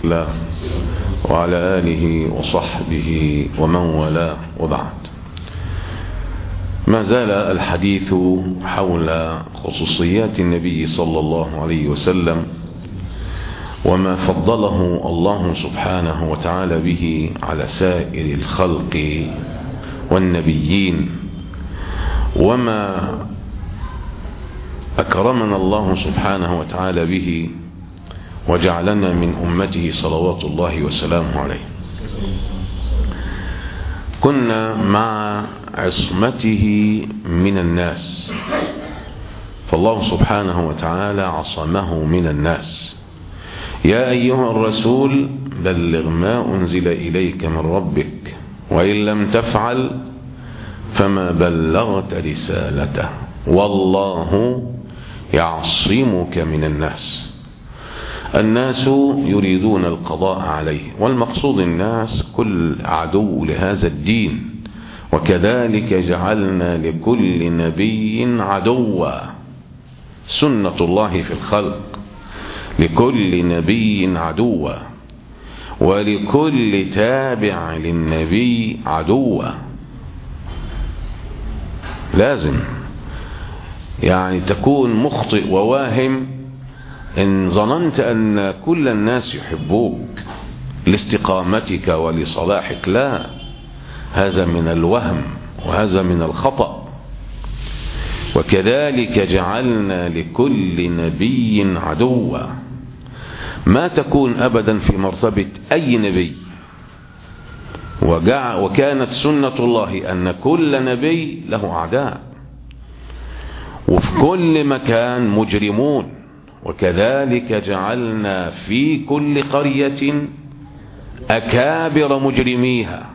الله وعلى آله وصحبه ومن والاه وبعد ما زال الحديث حول خصوصيات النبي صلى الله عليه وسلم وما فضله الله سبحانه وتعالى به على سائر الخلق والنبيين وما أكرمنا الله سبحانه وتعالى به وجعلنا من أمته صلوات الله وسلامه عليه كنا مع عصمته من الناس فالله سبحانه وتعالى عصمه من الناس يا أيها الرسول بلغ ما أنزل إليك من ربك وإن لم تفعل فما بلغت رسالته والله يعصمك من الناس الناس يريدون القضاء عليه والمقصود الناس كل عدو لهذا الدين وكذلك جعلنا لكل نبي عدوا سنة الله في الخلق لكل نبي عدوا ولكل تابع للنبي عدوا لازم يعني تكون مخطئ وواهم إن ظننت أن كل الناس يحبوك لاستقامتك ولصلاحك لا هذا من الوهم وهذا من الخطأ وكذلك جعلنا لكل نبي عدوا ما تكون أبدا في مرتبة أي نبي وكانت سنة الله أن كل نبي له أعداء وفي كل مكان مجرمون وكذلك جعلنا في كل قرية أكابر مجرميها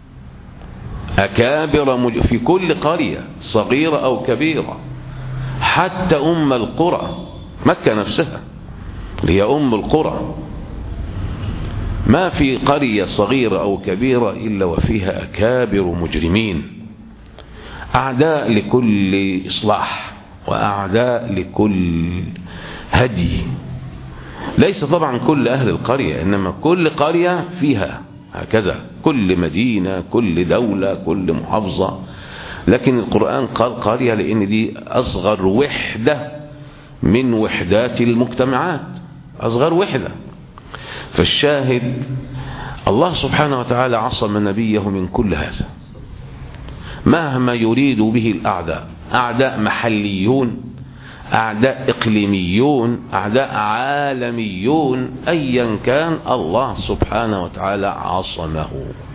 أكابر مج... في كل قرية صغيرة أو كبيرة حتى أم القرى مكة نفسها هي أم القرى ما في قرية صغيرة أو كبيرة إلا وفيها أكابر مجرمين أعداء لكل إصلاح وأعداء لكل هدي ليس طبعا كل أهل القرية إنما كل قرية فيها هكذا كل مدينة كل دولة كل محافظة لكن القرآن قال قرية لأن دي أصغر وحدة من وحدات المجتمعات أصغر وحدة فالشاهد الله سبحانه وتعالى عصم نبيه من كل هذا مهما يريد به الأعداء أعداء محليون أعداء إقليميون أعداء عالميون أيا كان الله سبحانه وتعالى عصمه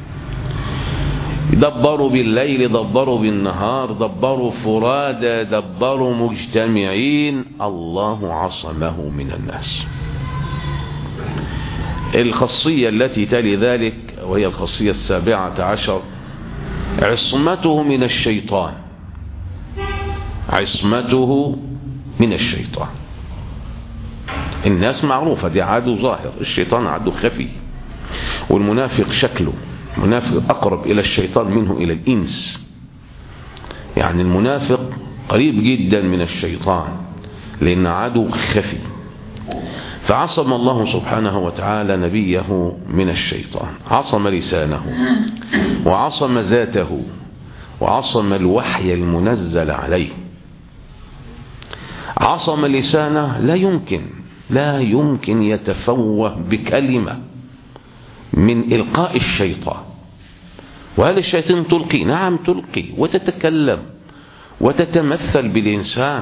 دبروا بالليل دبروا بالنهار دبروا فرادى دبروا مجتمعين الله عصمه من الناس الخاصية التي تلي ذلك وهي الخاصية السابعة عشر عصمته من الشيطان عصمته من الشيطان الناس معروفة دي عدو ظاهر الشيطان عدو خفي والمنافق شكله المنافق أقرب إلى الشيطان منه إلى الإنس يعني المنافق قريب جدا من الشيطان لأن عدو خفي فعصم الله سبحانه وتعالى نبيه من الشيطان عصم لسانه وعصم ذاته وعصم الوحي المنزل عليه عصم لسانه لا يمكن لا يمكن يتفوه بكلمة من إلقاء الشيطان وهل الشيطان تلقي نعم تلقي وتتكلم وتتمثل بالإنسان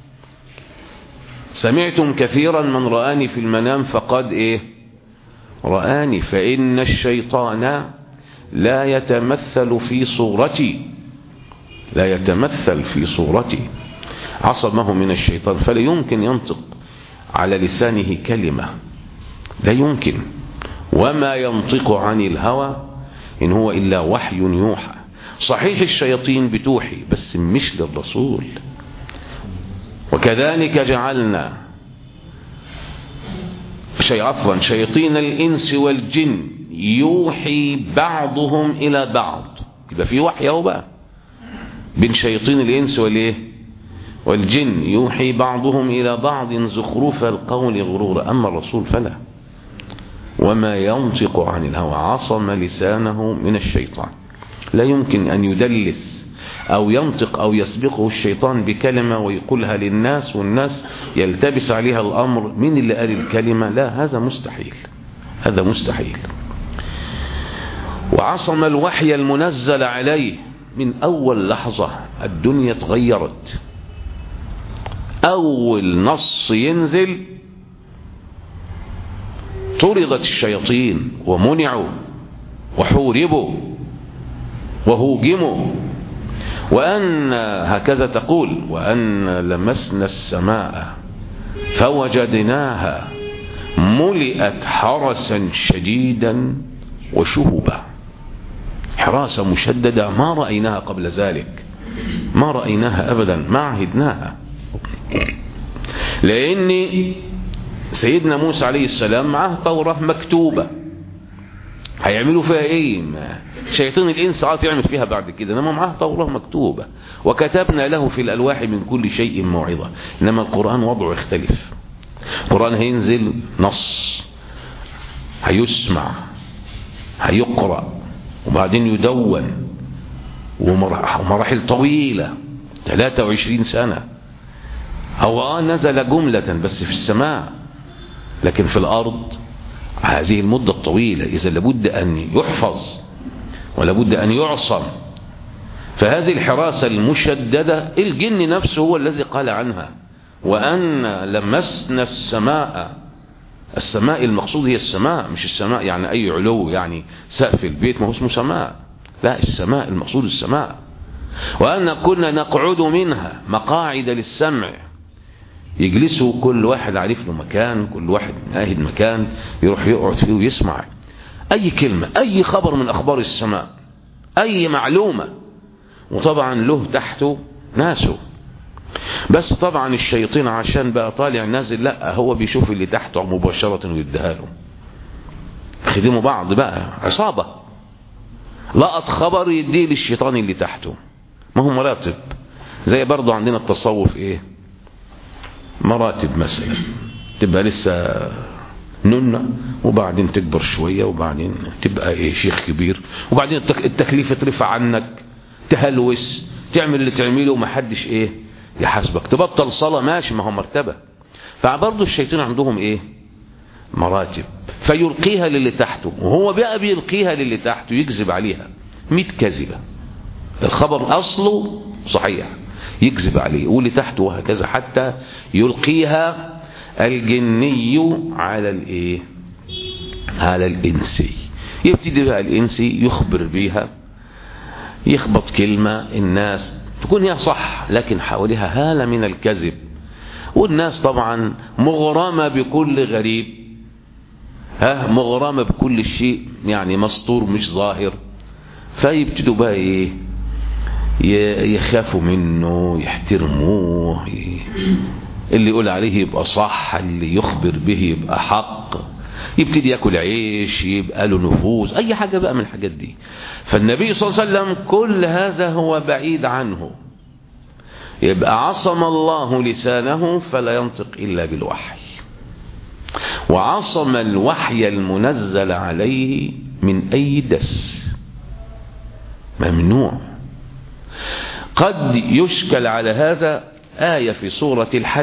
سمعتم كثيرا من رآني في المنام فقد إيه رآني فإن الشيطان لا يتمثل في صورتي لا يتمثل في صورتي عصمه من الشيطان فلا يمكن ينطق على لسانه كلمة لا يمكن وما ينطق عن الهوى إن هو إلا وحي يوحى صحيح الشياطين بتوحي بس مش للرسول وكذلك جعلنا شيء عفوا شياطين الإنس والجن يوحي بعضهم إلى بعض يبقى في وحي اهو بقى بين شياطين الإنس والإيه والجن يوحي بعضهم إلى بعض زخرف القول غرورا أما الرسول فلا وما ينطق عن الهوى عصم لسانه من الشيطان لا يمكن أن يدلس أو ينطق أو يسبقه الشيطان بكلمة ويقولها للناس والناس يلتبس عليها الأمر من اللي قال الكلمة لا هذا مستحيل هذا مستحيل وعصم الوحي المنزل عليه من أول لحظة الدنيا تغيرت أول نص ينزل طردت الشياطين ومنعوا وحوربوا وهوجموا وأن هكذا تقول وأن لمسنا السماء فوجدناها ملئت حرسا شديدا وشهبا حراسة مشددة ما رأيناها قبل ذلك ما رأيناها أبدا ما عهدناها لأن سيدنا موسى عليه السلام معه توراة مكتوبة هيعملوا فيها ايه شيطان الانس عاطي يعمل فيها بعد كده انما معاه توراة مكتوبة وكتبنا له في الالواح من كل شيء موعظة انما القرآن وضعه يختلف القرآن هينزل نص هيسمع هيقرأ وبعدين يدون ومراحل طويلة 23 سنة هو آه نزل جملة بس في السماء لكن في الأرض هذه المدة الطويلة إذا لابد أن يحفظ ولابد أن يعصم فهذه الحراسة المشددة الجن نفسه هو الذي قال عنها وأن لمسنا السماء السماء المقصود هي السماء مش السماء يعني أي علو يعني سقف البيت ما هو اسمه سماء لا السماء المقصود السماء وأن كنا نقعد منها مقاعد للسمع يجلسوا كل واحد عارف له مكان كل واحد ناهد مكان يروح يقعد فيه ويسمع أي كلمة أي خبر من أخبار السماء أي معلومة وطبعا له تحته ناسه بس طبعا الشيطان عشان بقى طالع نازل لا هو بيشوف اللي تحته مباشرة ويديها له خدموا بعض بقى عصابة لقط خبر يديه للشيطان اللي تحته ما هو مراتب زي برضو عندنا التصوف ايه مراتب مثلا تبقى لسه ننة وبعدين تكبر شوية وبعدين تبقى ايه شيخ كبير وبعدين التكليف ترفع عنك تهلوس تعمل اللي تعمله ومحدش ايه يحاسبك تبطل صلاة ماشي ما هو مرتبة فبرضه الشيطان عندهم ايه مراتب فيلقيها للي تحته وهو بقى بيلقيها للي تحته يكذب عليها مئة كذبة الخبر أصله صحيح يكذب عليه واللي تحته وهكذا حتى يلقيها الجني على الايه على الانسي يبتدي بقى الانسي يخبر بيها يخبط كلمة الناس تكون هي صح لكن حواليها هالة من الكذب والناس طبعا مغرمة بكل غريب ها مغرمة بكل شيء يعني مسطور مش ظاهر فيبتدوا بقى ايه يخافوا منه يحترموه اللي يقول عليه يبقى صح اللي يخبر به يبقى حق يبتدي ياكل عيش يبقى له نفوذ اي حاجة بقى من الحاجات دي فالنبي صلى الله عليه وسلم كل هذا هو بعيد عنه يبقى عصم الله لسانه فلا ينطق إلا بالوحي وعصم الوحي المنزل عليه من أي دس ممنوع قد يشكل على هذا آية في سورة الحج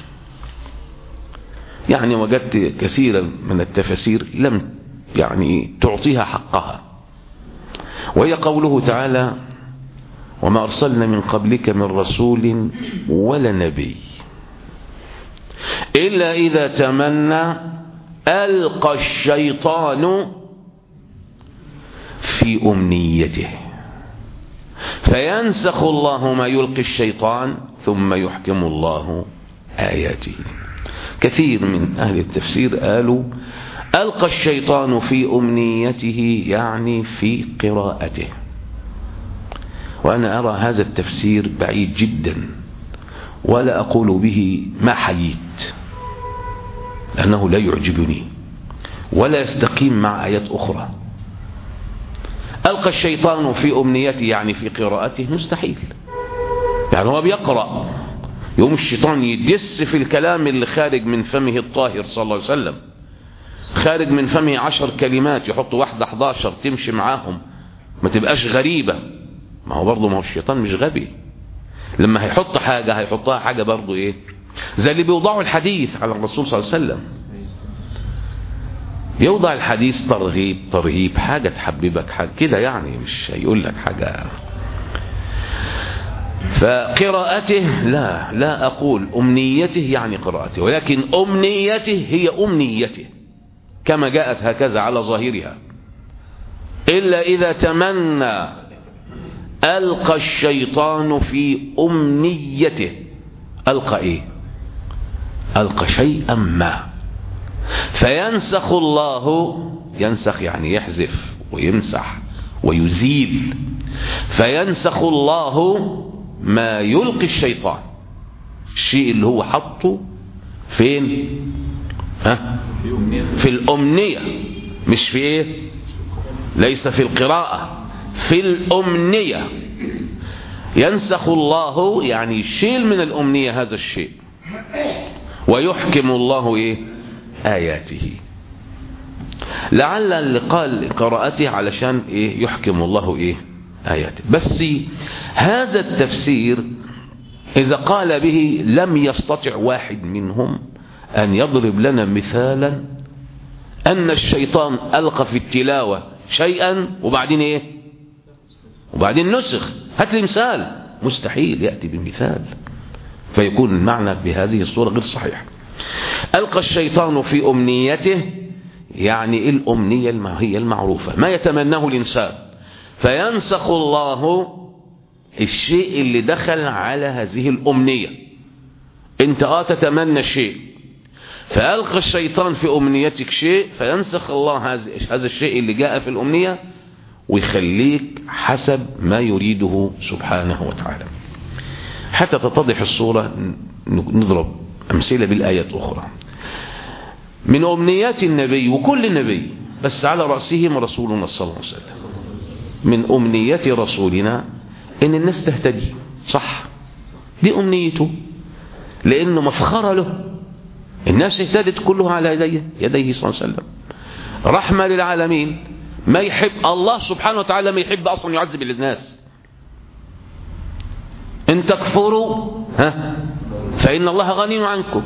يعني وجدت كثيرا من التفاسير لم يعني تعطيها حقها وهي قوله تعالى وما أرسلنا من قبلك من رسول ولا نبي إلا إذا تمنى ألقى الشيطان في أمنيته فينسخ الله ما يلقي الشيطان ثم يحكم الله آياته كثير من أهل التفسير قالوا ألقى الشيطان في أمنيته يعني في قراءته وأنا أرى هذا التفسير بعيد جدا ولا أقول به ما حييت لأنه لا يعجبني ولا يستقيم مع آيات أخرى ألقى الشيطان في أمنيته يعني في قراءته مستحيل يعني هو بيقرأ يوم الشيطان يدس في الكلام اللي خارج من فمه الطاهر صلى الله عليه وسلم خارج من فمه عشر كلمات يحط واحدة 11 تمشي معاهم ما تبقاش غريبة ما هو برضه ما هو الشيطان مش غبي لما هيحط حاجة هيحطها حاجة برضه ايه زي اللي بيوضعوا الحديث على الرسول صلى الله عليه وسلم يوضع الحديث ترغيب ترهيب حاجة تحببك حاجة كده يعني مش هيقول لك حاجة فقراءته لا لا أقول أمنيته يعني قراءته ولكن أمنيته هي أمنيته كما جاءت هكذا على ظاهرها إلا إذا تمنى ألقى الشيطان في أمنيته ألقى إيه ألقى شيئا ما فينسخ الله ينسخ يعني يحذف ويمسح ويزيل فينسخ الله ما يلقي الشيطان الشيء اللي هو حطه فين ها في الأمنية مش في ايه ليس في القراءة في الأمنية ينسخ الله يعني يشيل من الأمنية هذا الشيء ويحكم الله ايه آياته لعل اللي قال قراءته علشان ايه يحكم الله ايه آياته بس هذا التفسير إذا قال به لم يستطع واحد منهم أن يضرب لنا مثالا أن الشيطان ألقى في التلاوة شيئا وبعدين إيه وبعدين نسخ هات لي مثال مستحيل يأتي بمثال فيكون المعنى بهذه الصورة غير صحيح ألقى الشيطان في أمنيته يعني الأمنية هي المعروفة ما يتمناه الإنسان فينسخ الله الشيء اللي دخل على هذه الأمنية انت اه تتمنى شيء فألقى الشيطان في أمنيتك شيء فينسخ الله هذا الشيء اللي جاء في الأمنية ويخليك حسب ما يريده سبحانه وتعالى حتى تتضح الصورة نضرب أمثلة بالآيات أخرى من أمنيات النبي وكل نبي بس على رأسهم رسولنا صلى الله عليه وسلم من أمنيات رسولنا إن الناس تهتدي صح دي أمنيته لأنه مفخرة له الناس اهتدت كلها على يديه يديه صلى الله عليه وسلم رحمة للعالمين ما يحب الله سبحانه وتعالى ما يحب أصلا يعذب الناس إن تكفروا ها فإن الله غني عنكم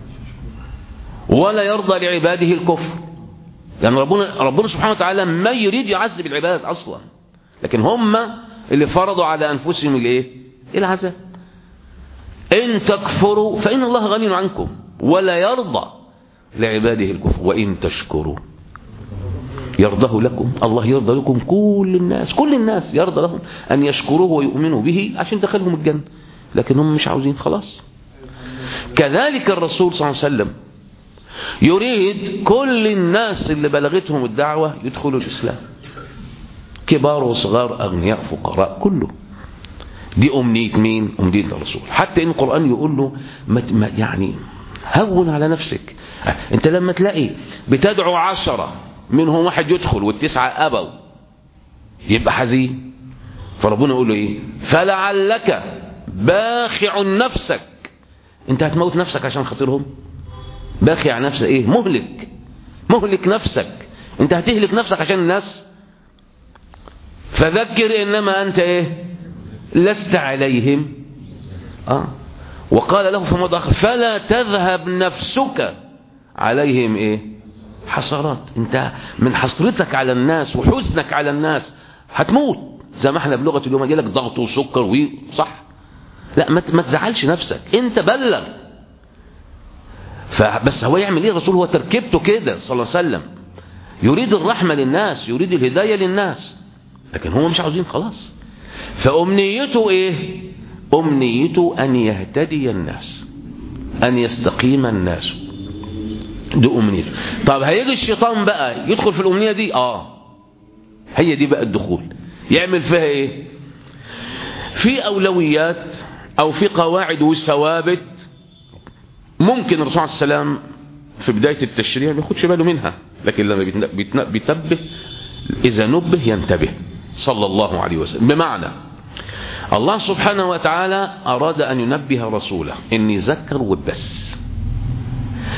ولا يرضى لعباده الكفر لأن يعني ربنا, ربنا سبحانه وتعالى ما يريد يعذب العباد أصلا لكن هم اللي فرضوا على أنفسهم الايه العذاب إن تكفروا فإن الله غني عنكم ولا يرضى لعباده الكفر وإن تشكروا يرضه لكم الله يرضى لكم كل الناس كل الناس يرضى لهم أن يشكروه ويؤمنوا به عشان دخلهم الجنة لكن هم مش عاوزين خلاص كذلك الرسول صلى الله عليه وسلم يريد كل الناس اللي بلغتهم الدعوة يدخلوا الإسلام كبار وصغار أغنياء فقراء كله دي أمنية مين أمنية الرسول حتى إن القرآن يقول له ما يعني هون على نفسك انت لما تلاقي بتدعو عشرة منهم واحد يدخل والتسعة أبوا يبقى حزين فربنا يقول له ايه فلعلك باخع نفسك انت هتموت نفسك عشان خاطرهم باخع نفسك ايه مهلك مهلك نفسك انت هتهلك نفسك عشان الناس فذكر انما انت ايه لست عليهم اه وقال له في موضع اخر فلا تذهب نفسك عليهم ايه حسرات انت من حسرتك على الناس وحزنك على الناس هتموت زي ما احنا بلغه اليوم جالك ضغط وسكر و صح لا ما ما تزعلش نفسك انت بلغ فبس هو يعمل ايه الرسول هو تركيبته كده صلى الله عليه وسلم يريد الرحمه للناس يريد الهدايه للناس لكن هم مش عاوزين خلاص فامنيته ايه امنيته ان يهتدي الناس ان يستقيم الناس دي امنيته طب هيجي الشيطان بقى يدخل في الامنيه دي اه هي دي بقى الدخول يعمل فيها ايه في اولويات او في قواعد وثوابت ممكن الرسول عليه السلام في بداية التشريع ما ياخدش باله منها لكن لما بيتنبه إذا نبه ينتبه صلى الله عليه وسلم بمعنى الله سبحانه وتعالى أراد أن ينبه رسوله إني ذكر وبس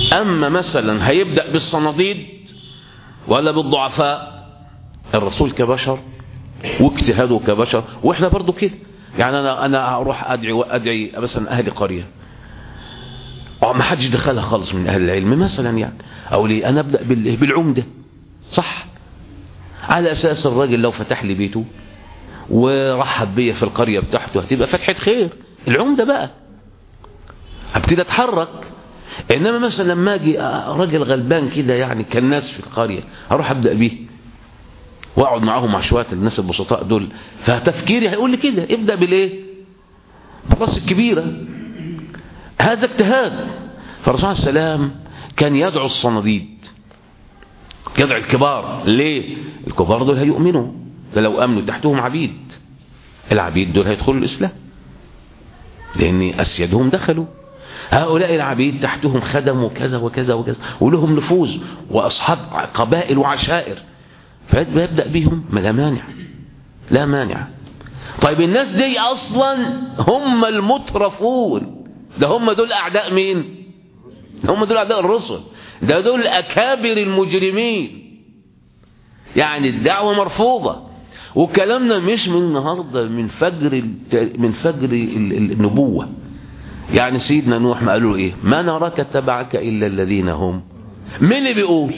أما مثلا هيبدأ بالصناديد ولا بالضعفاء الرسول كبشر واجتهاده كبشر واحنا برضو كده يعني انا انا اروح ادعي ادعي مثلا اهل قريه اه ما حدش دخلها خالص من اهل العلم مثلا يعني او ليه انا ابدا بالعمده صح على اساس الراجل لو فتح لي بيته ورحب بيا في القريه بتاعته هتبقى فتحه خير العمده بقى ابتدي اتحرك انما مثلا لما اجي راجل غلبان كده يعني كالناس في القريه اروح ابدا بيه واقعد معاهم مع شويه الناس البسطاء دول فتفكيري هيقول لي كده ابدا بالايه بالراس الكبيره هذا اجتهاد فالرسول عليه السلام كان يدعو الصناديد يدعو الكبار ليه الكبار دول هيؤمنوا ده لو امنوا تحتهم عبيد العبيد دول هيدخلوا الاسلام لان اسيادهم دخلوا هؤلاء العبيد تحتهم خدموا كذا وكذا وكذا ولهم نفوذ واصحاب قبائل وعشائر فيبدأ بهم ما لا مانع لا مانع طيب الناس دي اصلا هم المترفون ده هم دول اعداء مين هم دول اعداء الرسل ده دول اكابر المجرمين يعني الدعوة مرفوضة وكلامنا مش من النهاردة من فجر من فجر النبوة يعني سيدنا نوح ما قالوا ايه ما نراك اتبعك الا الذين هم مين اللي بيقول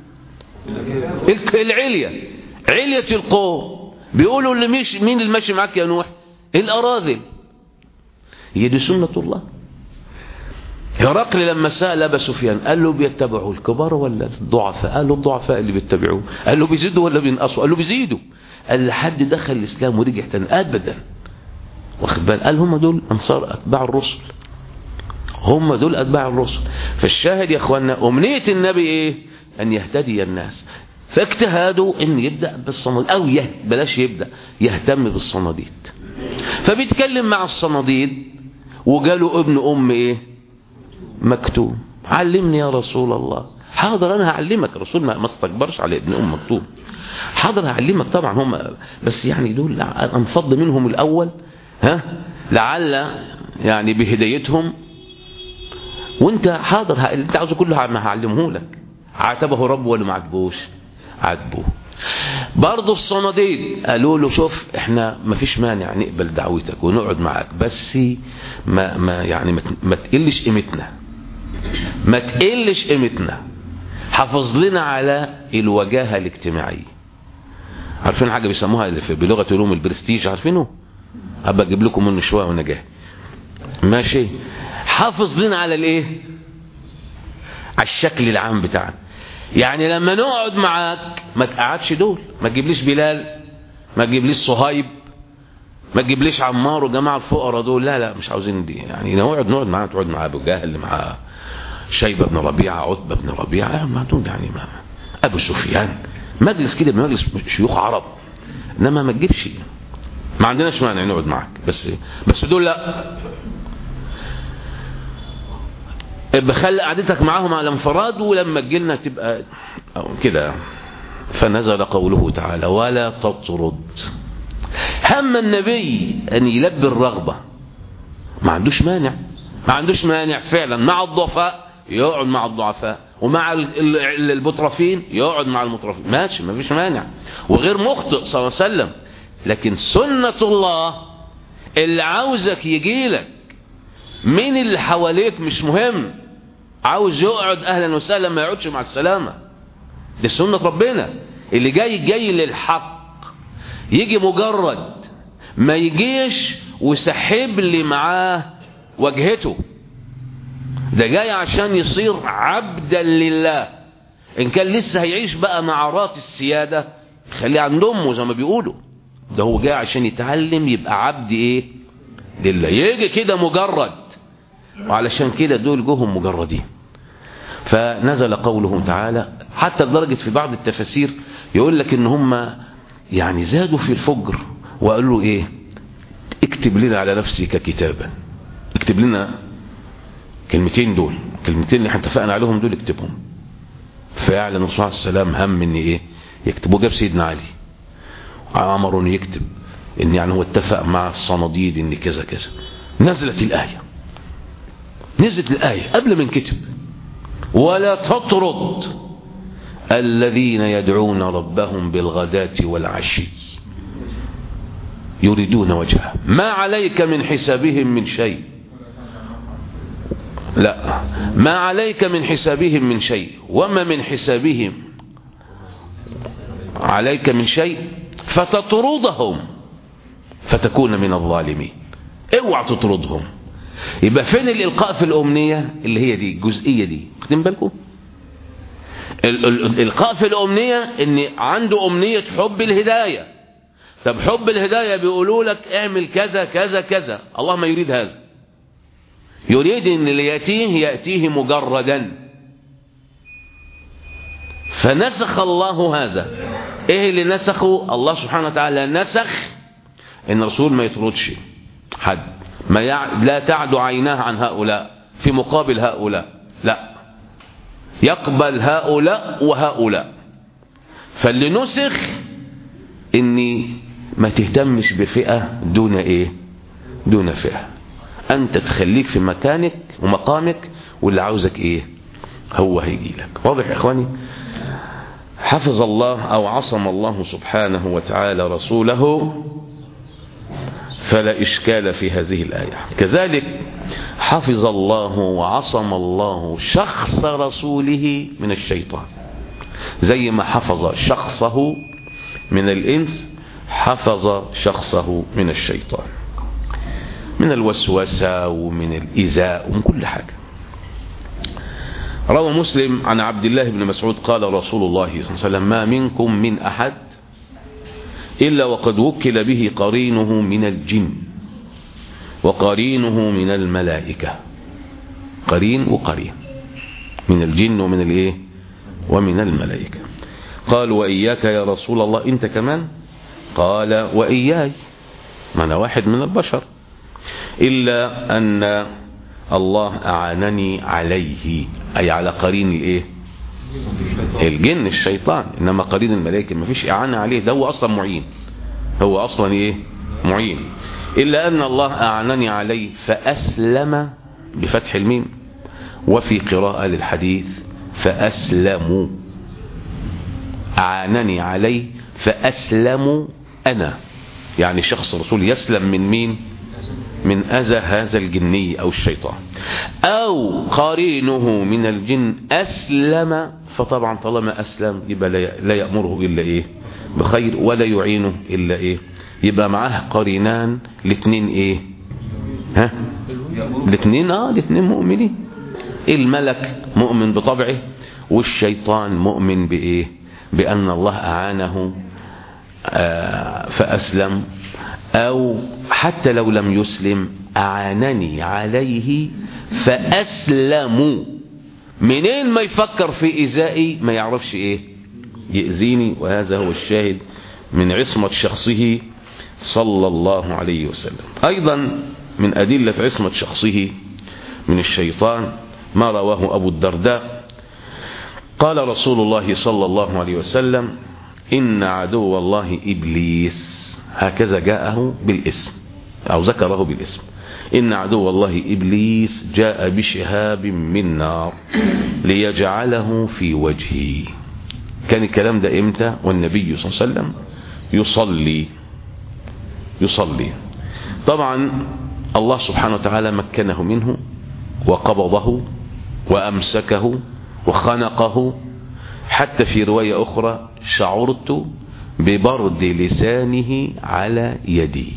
العلية علية القوم بيقولوا اللي مش مين اللي ماشي معاك يا نوح الأراذل هي دي سنة الله هرقل لما سأل أبا سفيان قال له بيتبعوا الكبار ولا الضعفاء قال له الضعفاء اللي بيتبعوه قال له بيزيدوا ولا بينقصوا قال له بيزيدوا قال لحد دخل الإسلام ورجع تاني أبدا واخد بال قال هم دول أنصار أتباع الرسل هم دول أتباع الرسل فالشاهد يا أخوانا أمنية النبي إيه أن يهتدي الناس فاجتهادوا أن يبدأ بالصناديد أو يه بلاش يبدأ يهتم بالصناديد فبيتكلم مع الصناديد وقالوا ابن أم إيه مكتوم علمني يا رسول الله حاضر أنا هعلمك الرسول ما استكبرش على ابن أم مكتوم حاضر هعلمك طبعا هم بس يعني دول انفض منهم الأول ها لعل يعني بهدايتهم وانت حاضر اللي انت عاوزه كله ما هعلمه لك عاتبه ربه ولا ما عاتبوش عاتبوه برضه الصناديد قالوا له شوف احنا ما فيش مانع نقبل دعوتك ونقعد معاك بس ما ما يعني ما, ما تقلش قيمتنا ما تقلش قيمتنا حافظ لنا على الوجاهه الاجتماعيه عارفين حاجه بيسموها اللي في بلغه علوم البرستيج عارفينه ابقى اجيب لكم منه شويه وانا جاي ماشي حافظ لنا على الايه على الشكل العام بتاعنا يعني لما نقعد معاك ما تقعدش دول ما تجيبليش بلال ما تجيبليش صهيب ما تجيبليش عمار وجماعه الفقراء دول لا لا مش عاوزين دي يعني نقعد نقعد معاه تقعد مع ابو جهل مع شيبه بن ربيعه عتبه بن ربيعه ما دول يعني ما ابو سفيان مجلس كده مجلس شيوخ عرب انما ما تجيبش ما عندناش مانع نقعد معاك بس بس دول لا بخلي قعدتك معاهم على انفراد ولما تجيلنا تبقى كده فنزل قوله تعالى ولا تطرد هم النبي ان يلبي الرغبة ما عندوش مانع ما عندوش مانع فعلا مع الضعفاء يقعد مع الضعفاء ومع المترفين يقعد مع المترفين ماشي ما فيش مانع وغير مخطئ صلى الله عليه وسلم لكن سنة الله اللي عاوزك يجيلك مين اللي حواليك مش مهم عاوز يقعد اهلا وسهلا ما يقعدش مع السلامة دي سنة ربنا اللي جاي جاي للحق يجي مجرد ما يجيش وسحب لي معاه وجهته ده جاي عشان يصير عبدا لله ان كان لسه هيعيش بقى معارات السيادة خليه عند امه زي ما بيقولوا ده هو جاي عشان يتعلم يبقى عبد ايه لله يجي كده مجرد وعلشان كده دول جوهم مجردين فنزل قوله تعالى حتى لدرجة في بعض التفاسير يقول لك ان هم يعني زادوا في الفجر وقالوا ايه اكتب لنا على نفسك كتابا اكتب لنا كلمتين دول كلمتين اللي احنا اتفقنا عليهم دول اكتبهم فعلا الرسول عليه السلام هم ان ايه يكتب وجاب سيدنا علي امر انه يكتب ان يعني هو اتفق مع الصناديد ان كذا كذا نزلت الايه نزلت الايه قبل ما نكتب ولا تطرد الذين يدعون ربهم بالغداة والعشي يريدون وجهه ما عليك من حسابهم من شيء لا ما عليك من حسابهم من شيء وما من حسابهم عليك من شيء فتطردهم فتكون من الظالمين اوعى تطردهم يبقى فين الالقاء في الامنيه اللي هي دي الجزئيه دي واخدين بالكم الالقاء في الامنيه ان عنده امنيه حب الهدايه طب حب الهدايه بيقولوا لك اعمل كذا كذا كذا الله ما يريد هذا يريد ان اللي ياتيه ياتيه مجردا فنسخ الله هذا ايه اللي نسخه الله سبحانه وتعالى نسخ ان الرسول ما يطردش حد ما يع... لا تعد عيناه عن هؤلاء في مقابل هؤلاء لا يقبل هؤلاء وهؤلاء فاللي نسخ اني ما تهتمش بفئة دون ايه دون فئة انت تخليك في مكانك ومقامك واللي عاوزك ايه هو هيجي لك واضح يا اخواني حفظ الله او عصم الله سبحانه وتعالى رسوله فلا إشكال في هذه الآية كذلك حفظ الله وعصم الله شخص رسوله من الشيطان زي ما حفظ شخصه من الإنس حفظ شخصه من الشيطان من الوسوسة ومن الإزاء ومن كل حاجة روى مسلم عن عبد الله بن مسعود قال رسول الله صلى الله عليه وسلم ما منكم من أحد إلا وقد وكل به قرينه من الجن وقرينه من الملائكة قرين وقرين من الجن ومن الايه ومن الملائكة قال وإياك يا رسول الله أنت كمان قال وإياي ما أنا واحد من البشر إلا أن الله أعانني عليه أي على قرين الايه الجن الشيطان انما قرين الملائكه ما فيش اعانه عليه ده هو اصلا معين هو اصلا ايه معين الا ان الله اعانني عليه فاسلم بفتح الميم وفي قراءه للحديث فاسلموا اعانني عليه فاسلموا انا يعني شخص رسول يسلم من مين من أذى هذا الجني أو الشيطان أو قرينه من الجن أسلم فطبعا طالما أسلم يبقى لا يأمره إلا إيه بخير ولا يعينه إلا إيه يبقى معاه قرينان الاثنين إيه ها الاثنين آه الاثنين مؤمنين الملك مؤمن بطبعه والشيطان مؤمن بإيه بأن الله أعانه آه فأسلم أو حتى لو لم يسلم أعانني عليه فأسلموا منين ما يفكر في إزائي ما يعرفش إيه يأذيني وهذا هو الشاهد من عصمة شخصه صلى الله عليه وسلم أيضا من أدلة عصمة شخصه من الشيطان ما رواه أبو الدرداء قال رسول الله صلى الله عليه وسلم إن عدو الله إبليس هكذا جاءه بالاسم أو ذكره بالاسم إن عدو الله إبليس جاء بشهاب من نار ليجعله في وجهه كان الكلام ده إمتى والنبي صلى الله عليه وسلم يصلي يصلي طبعا الله سبحانه وتعالى مكنه منه وقبضه وأمسكه وخنقه حتى في رواية أخرى شعرت ببرد لسانه على يدي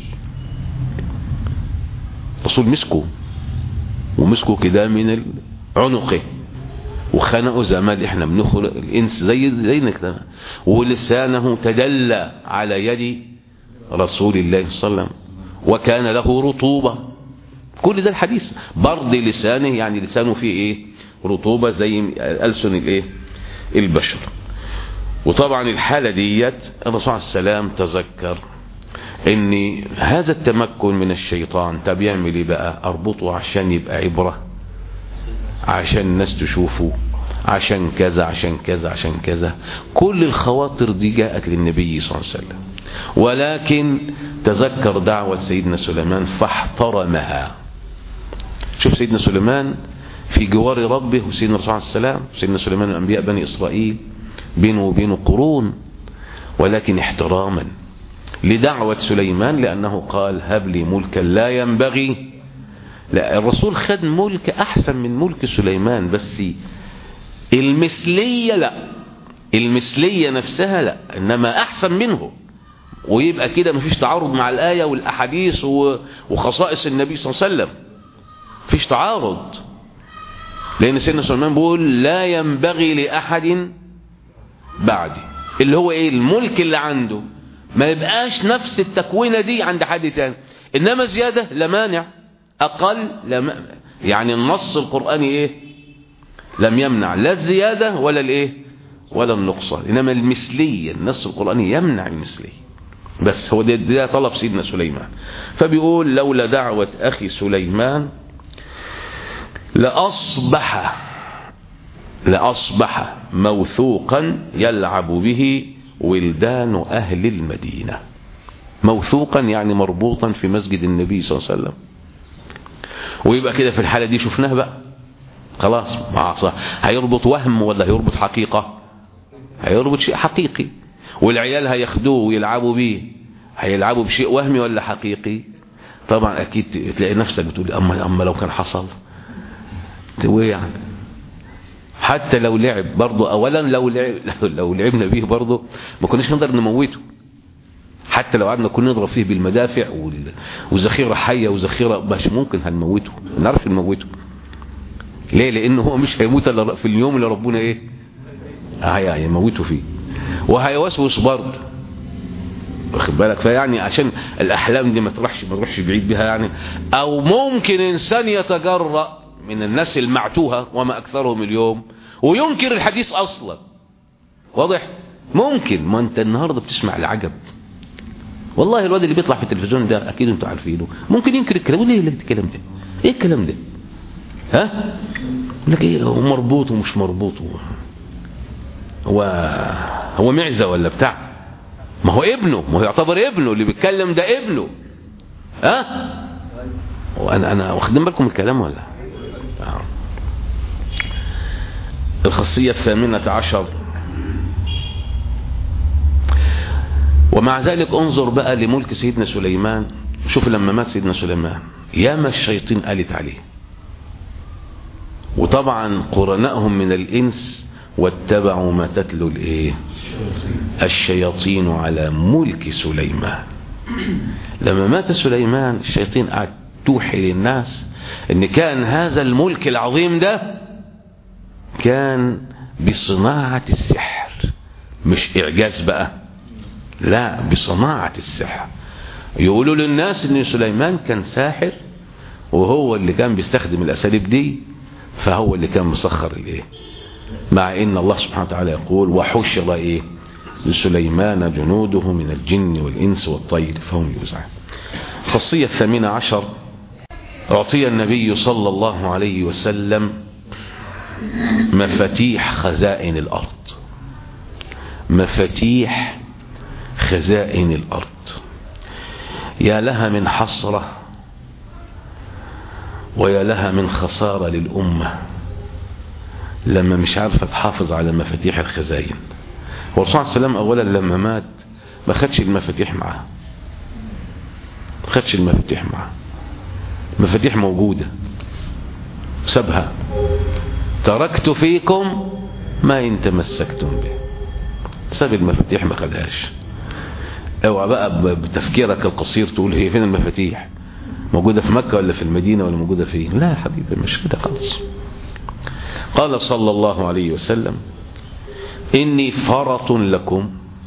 الرسول مسكه ومسكه كده من عنقه وخنقه زي ما احنا بنخلق الانس زي زينا كده ولسانه تدلى على يد رسول الله صلى الله عليه وسلم وكان له رطوبه كل ده الحديث برد لسانه يعني لسانه فيه ايه رطوبه زي السن الايه البشر وطبعا الحالة ديت الرسول عليه السلام تذكر ان هذا التمكن من الشيطان طب يعمل ايه بقى اربطه عشان يبقى عبرة عشان الناس تشوفه عشان كذا عشان كذا عشان كذا كل الخواطر دي جاءت للنبي صلى الله عليه وسلم ولكن تذكر دعوة سيدنا سليمان فاحترمها شوف سيدنا سليمان في جوار ربه وسيدنا الرسول عليه السلام سيدنا سليمان من أنبياء بني إسرائيل بينه وبينه قرون ولكن احتراما لدعوة سليمان لأنه قال هب لي ملكا لا ينبغي لا الرسول خد ملك أحسن من ملك سليمان بس المثلية لا المثلية نفسها لا إنما أحسن منه ويبقى كده مفيش تعارض مع الآية والأحاديث وخصائص النبي صلى الله عليه وسلم مفيش تعارض لأن سيدنا سليمان بيقول لا ينبغي لأحد بعدي اللي هو إيه الملك اللي عنده ما يبقاش نفس التكوينة دي عند حد تاني إنما زيادة لا مانع أقل لم يعني النص القرآني إيه لم يمنع لا الزيادة ولا الإيه ولا النقصان إنما المثلية النص القرآني يمنع المثلية بس هو ده, ده طلب سيدنا سليمان فبيقول لولا دعوة أخي سليمان لأصبح لأصبح موثوقا يلعب به ولدان أهل المدينة موثوقا يعني مربوطا في مسجد النبي صلى الله عليه وسلم ويبقى كده في الحالة دي شفناها بقى خلاص صح هيربط وهم ولا هيربط حقيقة هيربط شيء حقيقي والعيال هياخدوه ويلعبوا بيه هيلعبوا بشيء وهمي ولا حقيقي طبعا اكيد تلاقي نفسك بتقول اما اما لو كان حصل تقول يعني حتى لو لعب برضه اولا لو لعب لو لعبنا بيه برضه ما كناش نقدر نموته حتى لو قعدنا كنا نضرب فيه بالمدافع وذخيره حيه وذخيره باش ممكن هنموته نعرف نموته ليه لانه هو مش هيموت الا في اليوم اللي ربنا ايه هيموته فيه وهيوسوس برضه واخد بالك فيعني عشان الاحلام دي ما تروحش ما تروحش بعيد بها يعني او ممكن انسان يتجرأ من الناس المعتوهه وما اكثرهم اليوم وينكر الحديث اصلا واضح ممكن ما انت النهارده بتسمع العجب والله الواد اللي بيطلع في التلفزيون ده اكيد انتوا عارفينه ممكن ينكر الكلام ليه الكلام ده ايه الكلام ده ها لك ايه هو مربوط ومش مربوط هو هو معزه ولا بتاع ما هو ابنه ما هو يعتبر ابنه اللي بيتكلم ده ابنه ها وانا انا واخدين بالكم الكلام ولا آه. الخاصيه الثامنه عشر ومع ذلك انظر بقى لملك سيدنا سليمان شوف لما مات سيدنا سليمان ياما الشياطين قالت عليه وطبعا قرنائهم من الانس واتبعوا ما تتلو الايه الشياطين على ملك سليمان لما مات سليمان الشياطين قعد توحي للناس ان كان هذا الملك العظيم ده كان بصناعة السحر مش اعجاز بقى لا بصناعة السحر يقولوا للناس ان سليمان كان ساحر وهو اللي كان بيستخدم الاساليب دي فهو اللي كان مسخر الايه مع ان الله سبحانه وتعالى يقول وحشر ايه لسليمان جنوده من الجن والانس والطير فهم يوزعون الخاصية الثامنة عشر اعطي النبي صلى الله عليه وسلم مفاتيح خزائن الارض مفاتيح خزائن الارض يا لها من حسرة ويا لها من خسارة للأمة لما مش عارفة تحافظ على مفاتيح الخزائن والرسول عليه السلام أولا لما مات ما خدش المفاتيح معاه ما خدش المفاتيح معاه المفاتيح موجودة سابها تركت فيكم ما إن تمسكتم به ساب المفاتيح ما خدهاش اوعى بقى بتفكيرك القصير تقول هي فين المفاتيح موجودة في مكة ولا في المدينة ولا موجودة فين لا يا حبيبي مش كده خالص قال صلى الله عليه وسلم إني فرط لكم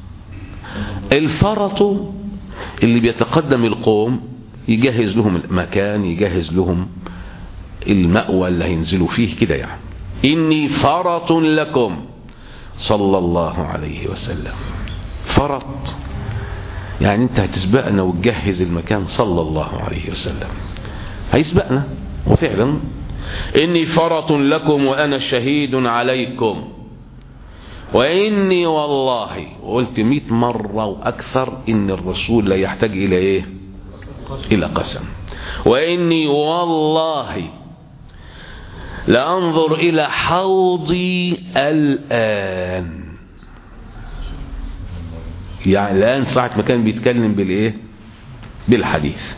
الفرط اللي بيتقدم القوم يجهز لهم المكان يجهز لهم المأوى اللي هينزلوا فيه كده يعني إني فرط لكم صلى الله عليه وسلم فرط يعني انت هتسبقنا وتجهز المكان صلى الله عليه وسلم هيسبقنا وفعلا إني فرط لكم وأنا شهيد عليكم وإني والله وقلت مئة مرة وأكثر إن الرسول لا يحتاج إلى إيه إلى قسم وإني والله لأنظر إلى حوضي الآن يعني الآن ساعة ما كان بيتكلم بالإيه بالحديث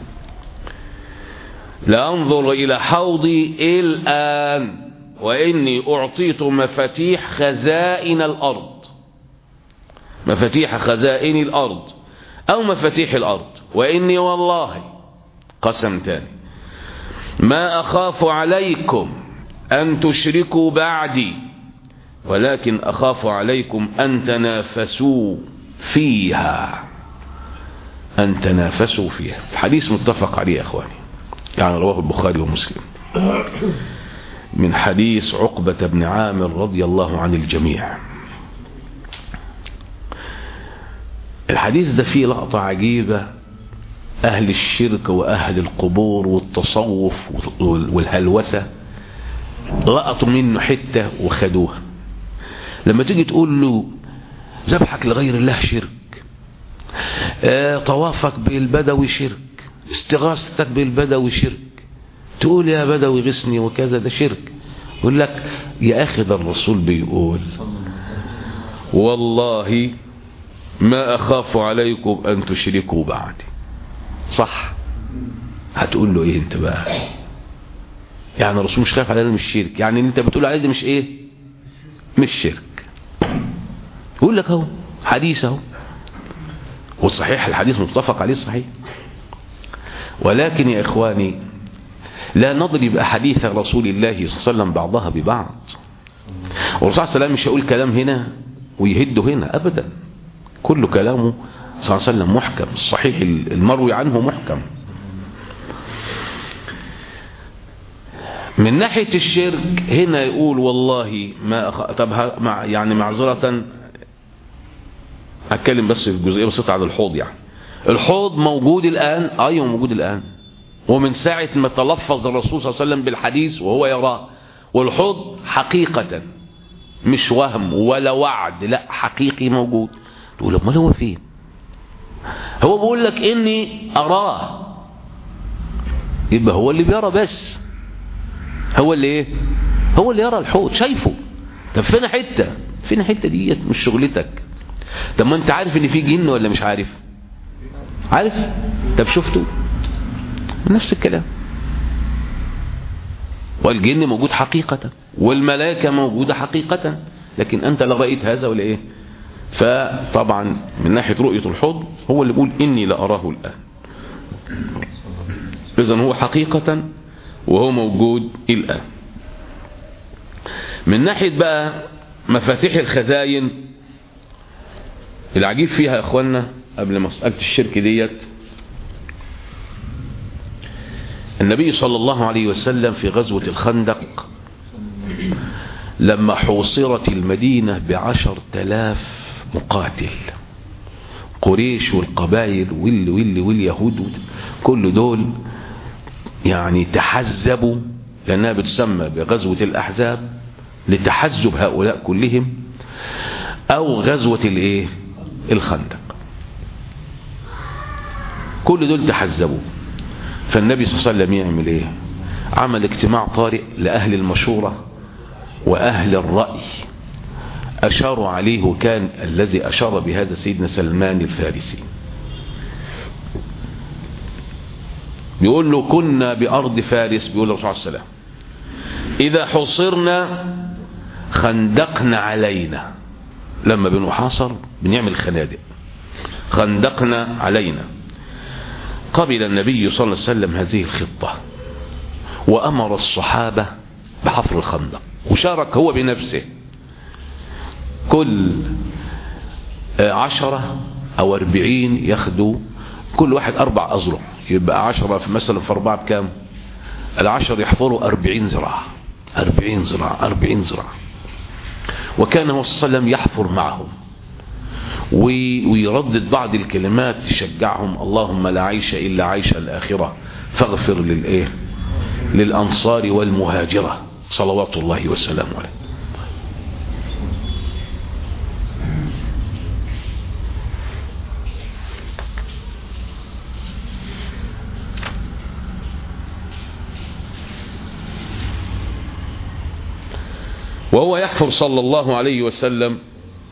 لأنظر إلى حوضي الآن وإني أعطيت مفاتيح خزائن الأرض مفاتيح خزائن الأرض أو مفاتيح الأرض وإني والله قسم تاني ما أخاف عليكم أن تشركوا بعدي ولكن أخاف عليكم أن تنافسوا فيها أن تنافسوا فيها الحديث متفق عليه يا أخواني يعني رواه البخاري ومسلم من حديث عقبة بن عامر رضي الله عن الجميع الحديث ده فيه لقطة عجيبة أهل الشرك وأهل القبور والتصوف والهلوسة لقطوا منه حتة وخدوها لما تيجي تقول له ذبحك لغير الله شرك آه طوافك بالبدوي شرك استغاثتك بالبدوي شرك تقول يا بدوي غسني وكذا ده شرك يقول لك يا أخي ده الرسول بيقول والله ما أخاف عليكم أن تشركوا بعدي صح هتقول له ايه انت بقى يعني الرسول مش خايف علينا من الشرك يعني انت بتقول عليه ده مش ايه مش شرك يقول لك اهو حديث اهو والصحيح الحديث متفق عليه صحيح ولكن يا اخواني لا نضرب احاديث رسول الله صلى الله عليه وسلم بعضها ببعض والرسول صلى الله عليه وسلم مش هيقول كلام هنا ويهده هنا ابدا كل كلامه صلى الله عليه وسلم محكم الصحيح المروي عنه محكم من ناحية الشرك هنا يقول والله ما أخ... طب مع يعني معذرة أتكلم بس في جزئية بسيطة على الحوض يعني الحوض موجود الآن أيوه موجود الآن ومن ساعة ما تلفظ الرسول صلى الله عليه وسلم بالحديث وهو يراه والحوض حقيقة مش وهم ولا وعد لا حقيقي موجود تقول امال هو فين هو بيقول لك اني اراه يبقى هو اللي بيرى بس هو اللي ايه هو اللي يرى الحوت شايفه طب فين حته فين حته ديت مش شغلتك طب ما انت عارف ان في جن ولا مش عارف عارف طب شفته نفس الكلام والجن موجود حقيقة والملائكة موجودة حقيقة لكن أنت لا رأيت هذا ولا إيه فطبعا من ناحية رؤية الحوض هو اللي بيقول إني لأراه الآن إذا هو حقيقة وهو موجود الآن من ناحية بقى مفاتيح الخزاين العجيب فيها يا اخوانا قبل مسألة الشرك ديت النبي صلى الله عليه وسلم في غزوة الخندق لما حوصرت المدينة بعشر تلاف مقاتل قريش والقبائل وال وال واليهود كل دول يعني تحزبوا لأنها بتسمى بغزوة الأحزاب لتحزب هؤلاء كلهم أو غزوة الإيه الخندق كل دول تحزبوا فالنبي صلى الله عليه وسلم يعمل إيه عمل اجتماع طارئ لأهل المشورة وأهل الرأي أشاروا عليه وكان الذي أشار بهذا سيدنا سلمان الفارسي بيقول له كنا بأرض فارس بيقول الرسول صلى الله عليه وسلم إذا حصرنا خندقنا علينا لما بنحاصر بنعمل خنادق خندقنا علينا قبل النبي صلى الله عليه وسلم هذه الخطة وأمر الصحابة بحفر الخندق وشارك هو بنفسه كل عشرة أو أربعين ياخدوا كل واحد أربع أزرع يبقى عشرة في مثلا في أربعة بكام العشر يحفروا أربعين زراعة أربعين زراعة أربعين زراعة وكان هو صلى الله عليه وسلم يحفر معهم ويردد بعض الكلمات تشجعهم اللهم لا عيش إلا عيش الآخرة فاغفر للإيه للأنصار والمهاجرة صلوات الله وسلامه عليه وهو يحفر صلى الله عليه وسلم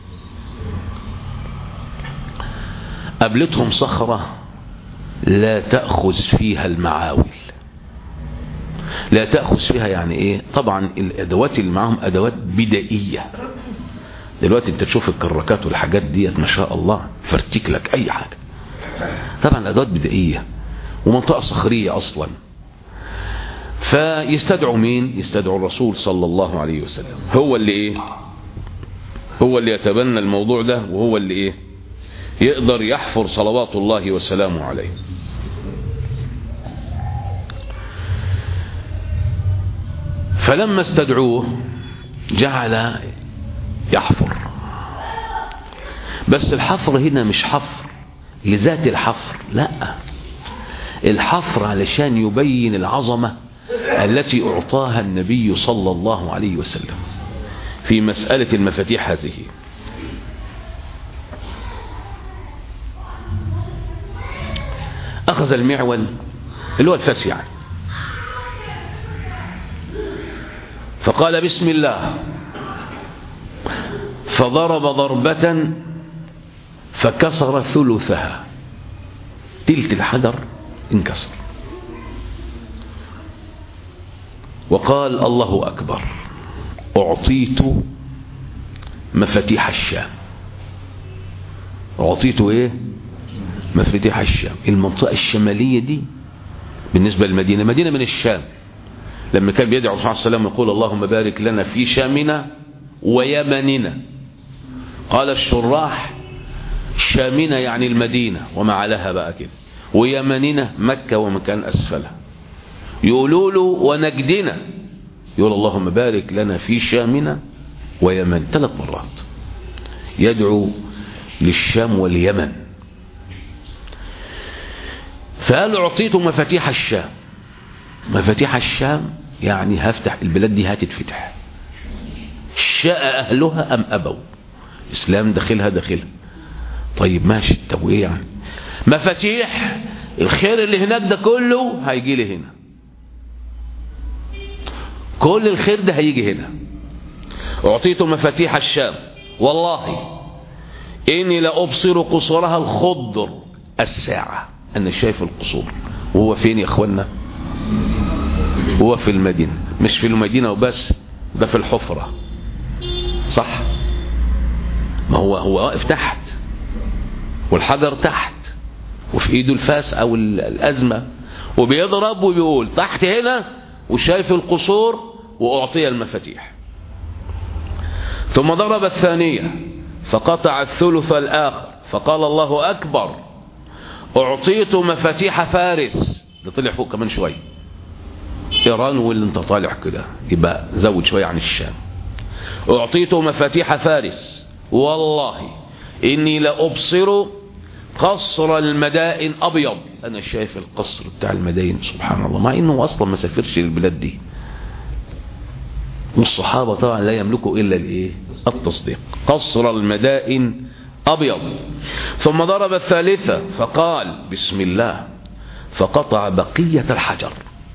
قابلتهم صخرة لا تأخذ فيها المعاول لا تأخذ فيها يعني ايه طبعا الادوات اللي معاهم ادوات بدائية دلوقتي انت تشوف الكراكات والحاجات ديت ما شاء الله فرتيك لك اي حاجة طبعا ادوات بدائية ومنطقة صخرية اصلا فيستدعوا مين يستدعوا الرسول صلى الله عليه وسلم هو اللي ايه هو اللي يتبنى الموضوع ده وهو اللي ايه يقدر يحفر صلوات الله وسلامه عليه فلما استدعوه جعل يحفر بس الحفر هنا مش حفر لذات الحفر لا الحفر علشان يبين العظمة التي أعطاها النبي صلى الله عليه وسلم في مسألة المفاتيح هذه أخذ المعول اللي هو الفاس يعني فقال بسم الله فضرب ضربة فكسر ثلثها تلت الحجر انكسر وقال الله أكبر أعطيت مفاتيح الشام أعطيت إيه مفاتيح الشام المنطقة الشمالية دي بالنسبة للمدينة مدينة من الشام لما كان بيدعو الرسول صلى الله عليه وسلم يقول اللهم بارك لنا في شامنا ويمننا قال الشراح شامنا يعني المدينة وما عليها بقى كده ويمننا مكة ومكان أسفلها يقولوا له ونجدنا يقول اللهم بارك لنا في شامنا ويمن ثلاث مرات يدعو للشام واليمن فقال أعطيت مفاتيح الشام مفاتيح الشام يعني هفتح البلاد دي هتتفتح شاء أهلها أم أبوا إسلام داخلها داخلها طيب ماشي طب وإيه يعني مفاتيح الخير اللي هناك ده كله هيجي لي هنا كل الخير ده هيجي هنا أعطيت مفاتيح الشام والله إني لأبصر قصورها الخضر الساعة أنا شايف القصور وهو فين يا أخوانا هو في المدينة مش في المدينة وبس ده في الحفرة صح ما هو هو واقف تحت والحجر تحت وفي ايده الفاس او الازمة وبيضرب وبيقول تحت هنا وشايف القصور واعطي المفاتيح ثم ضرب الثانية فقطع الثلث الاخر فقال الله اكبر اعطيت مفاتيح فارس ده طلع فوق كمان شوية ايران واللي انت طالع كده يبقى زود شوية عن الشام اعطيت مفاتيح فارس والله اني لابصر قصر المدائن ابيض انا شايف القصر بتاع المدائن سبحان الله مع انه اصلا ما سافرش للبلاد دي والصحابة طبعا لا يملكوا الا الايه التصديق قصر المدائن ابيض ثم ضرب الثالثة فقال بسم الله فقطع بقية الحجر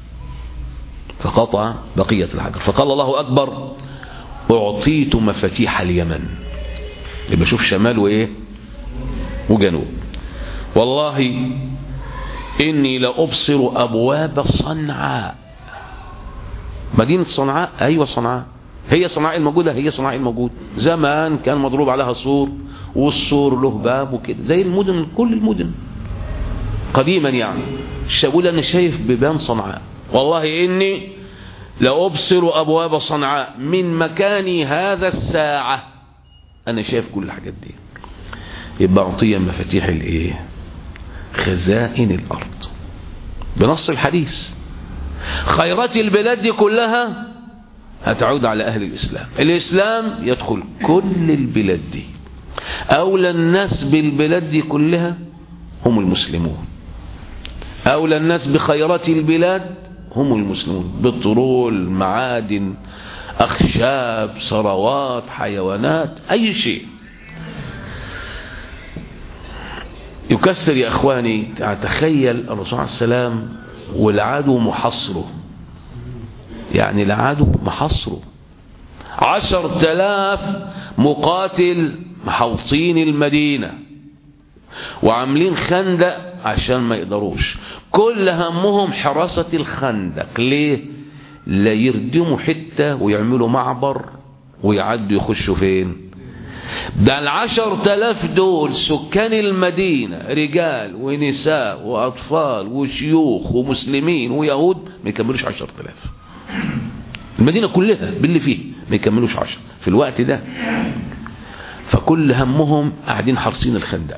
فقطع بقية الحجر فقال الله أكبر أعطيت مفاتيح اليمن يبقى شوف شمال وإيه وجنوب والله إني لأبصر أبواب صنعاء مدينة صنعاء أيوة صنعاء هي صنعاء الموجودة هي صنعاء الموجود زمان كان مضروب عليها سور والسور له باب وكده زي المدن كل المدن قديما يعني الشابول أنا شايف بيبان صنعاء والله إني لأبصر أبواب صنعاء من مكاني هذا الساعة أنا شايف كل الحاجات دي يبقى أعطي مفاتيح الإيه خزائن الأرض بنص الحديث خيرات البلاد دي كلها هتعود على أهل الإسلام الإسلام يدخل كل البلاد دي أولى الناس بالبلاد دي كلها هم المسلمون أولى الناس بخيرات البلاد هم المسلمون بترول معادن أخشاب ثروات حيوانات أي شيء يكسر يا أخواني تخيل الرسول عليه السلام والعدو محصره يعني العدو محصره عشر تلاف مقاتل محوطين المدينة وعاملين خندق عشان ما يقدروش كل همهم حراسة الخندق ليه لا يردموا حتة ويعملوا معبر ويعدوا يخشوا فين ده العشر تلاف دول سكان المدينة رجال ونساء وأطفال وشيوخ ومسلمين ويهود ما يكملوش عشر تلاف المدينة كلها باللي فيه ما يكملوش عشر في الوقت ده فكل همهم قاعدين حرصين الخندق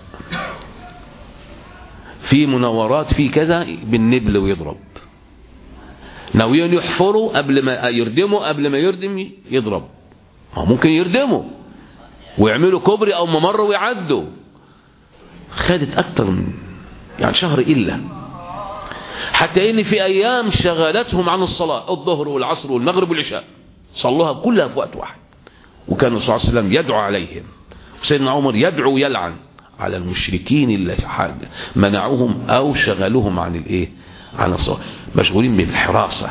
في مناورات في كذا بالنبل ويضرب ناويين يحفروا قبل ما يردموا قبل ما يردم يضرب ما ممكن يردموا ويعملوا كوبري او ممر ويعدوا خدت اكتر من يعني شهر الا حتى ان في ايام شغلتهم عن الصلاة الظهر والعصر والمغرب والعشاء صلوها كلها في وقت واحد وكان الرسول صلى الله عليه وسلم يدعو عليهم وسيدنا عمر يدعو يلعن على المشركين اللي منعوهم او شغلوهم عن الايه عن الصلاة مشغولين بالحراسة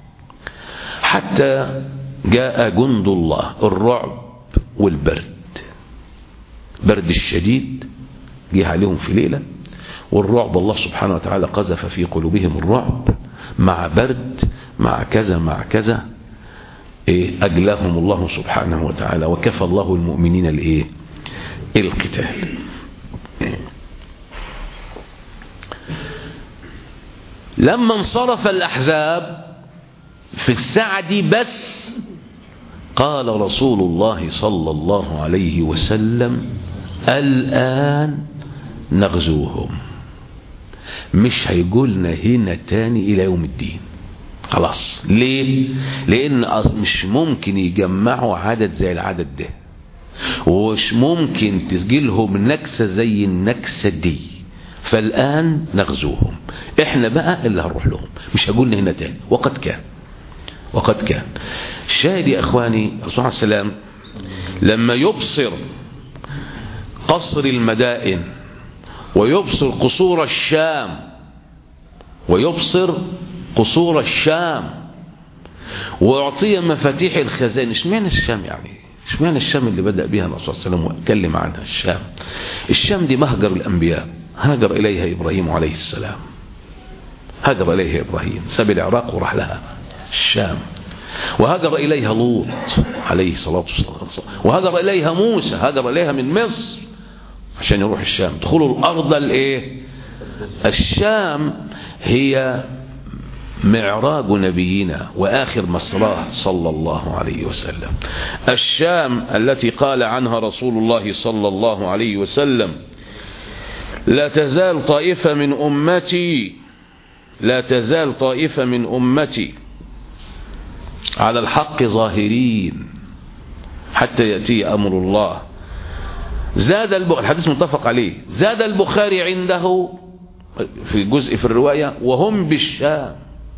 حتى جاء جند الله الرعب والبرد برد الشديد جه عليهم في ليلة والرعب الله سبحانه وتعالى قذف في قلوبهم الرعب مع برد مع كذا مع كذا إيه أجلاهم الله سبحانه وتعالى وكفى الله المؤمنين الإيه القتال لما انصرف الأحزاب في الساعة دي بس قال رسول الله صلى الله عليه وسلم الآن نغزوهم مش هيقولنا هنا تاني إلى يوم الدين خلاص ليه لأن مش ممكن يجمعوا عدد زي العدد ده ومش ممكن تجيلهم نكسة زي النكسة دي فالآن نغزوهم احنا بقى اللي هنروح لهم مش هقولنا هنا تاني وقد كان وقد كان الشاهد يا اخواني الرسول عليه السلام لما يبصر قصر المدائن ويبصر قصور الشام ويبصر قصور الشام ويعطيه مفاتيح الخزائن اشمعنى الشام يعني اشمعنى الشام اللي بدأ بها الرسول صلى الله عليه وسلم واتكلم عنها الشام الشام دي مهجر الأنبياء هاجر إليها إبراهيم عليه السلام هاجر إليها إبراهيم ساب العراق وراح لها الشام وهاجر إليها لوط عليه الصلاة والسلام وهاجر إليها موسى هاجر إليها من مصر عشان يروح الشام دخلوا الأرض الإيه الشام هي معراج نبينا وآخر مسراه صلى الله عليه وسلم الشام التي قال عنها رسول الله صلى الله عليه وسلم لا تزال طائفة من أمتي لا تزال طائفة من أمتي على الحق ظاهرين حتى يأتي أمر الله زاد البخاري الحديث متفق عليه زاد البخاري عنده في جزء في الرواية وهم بالشام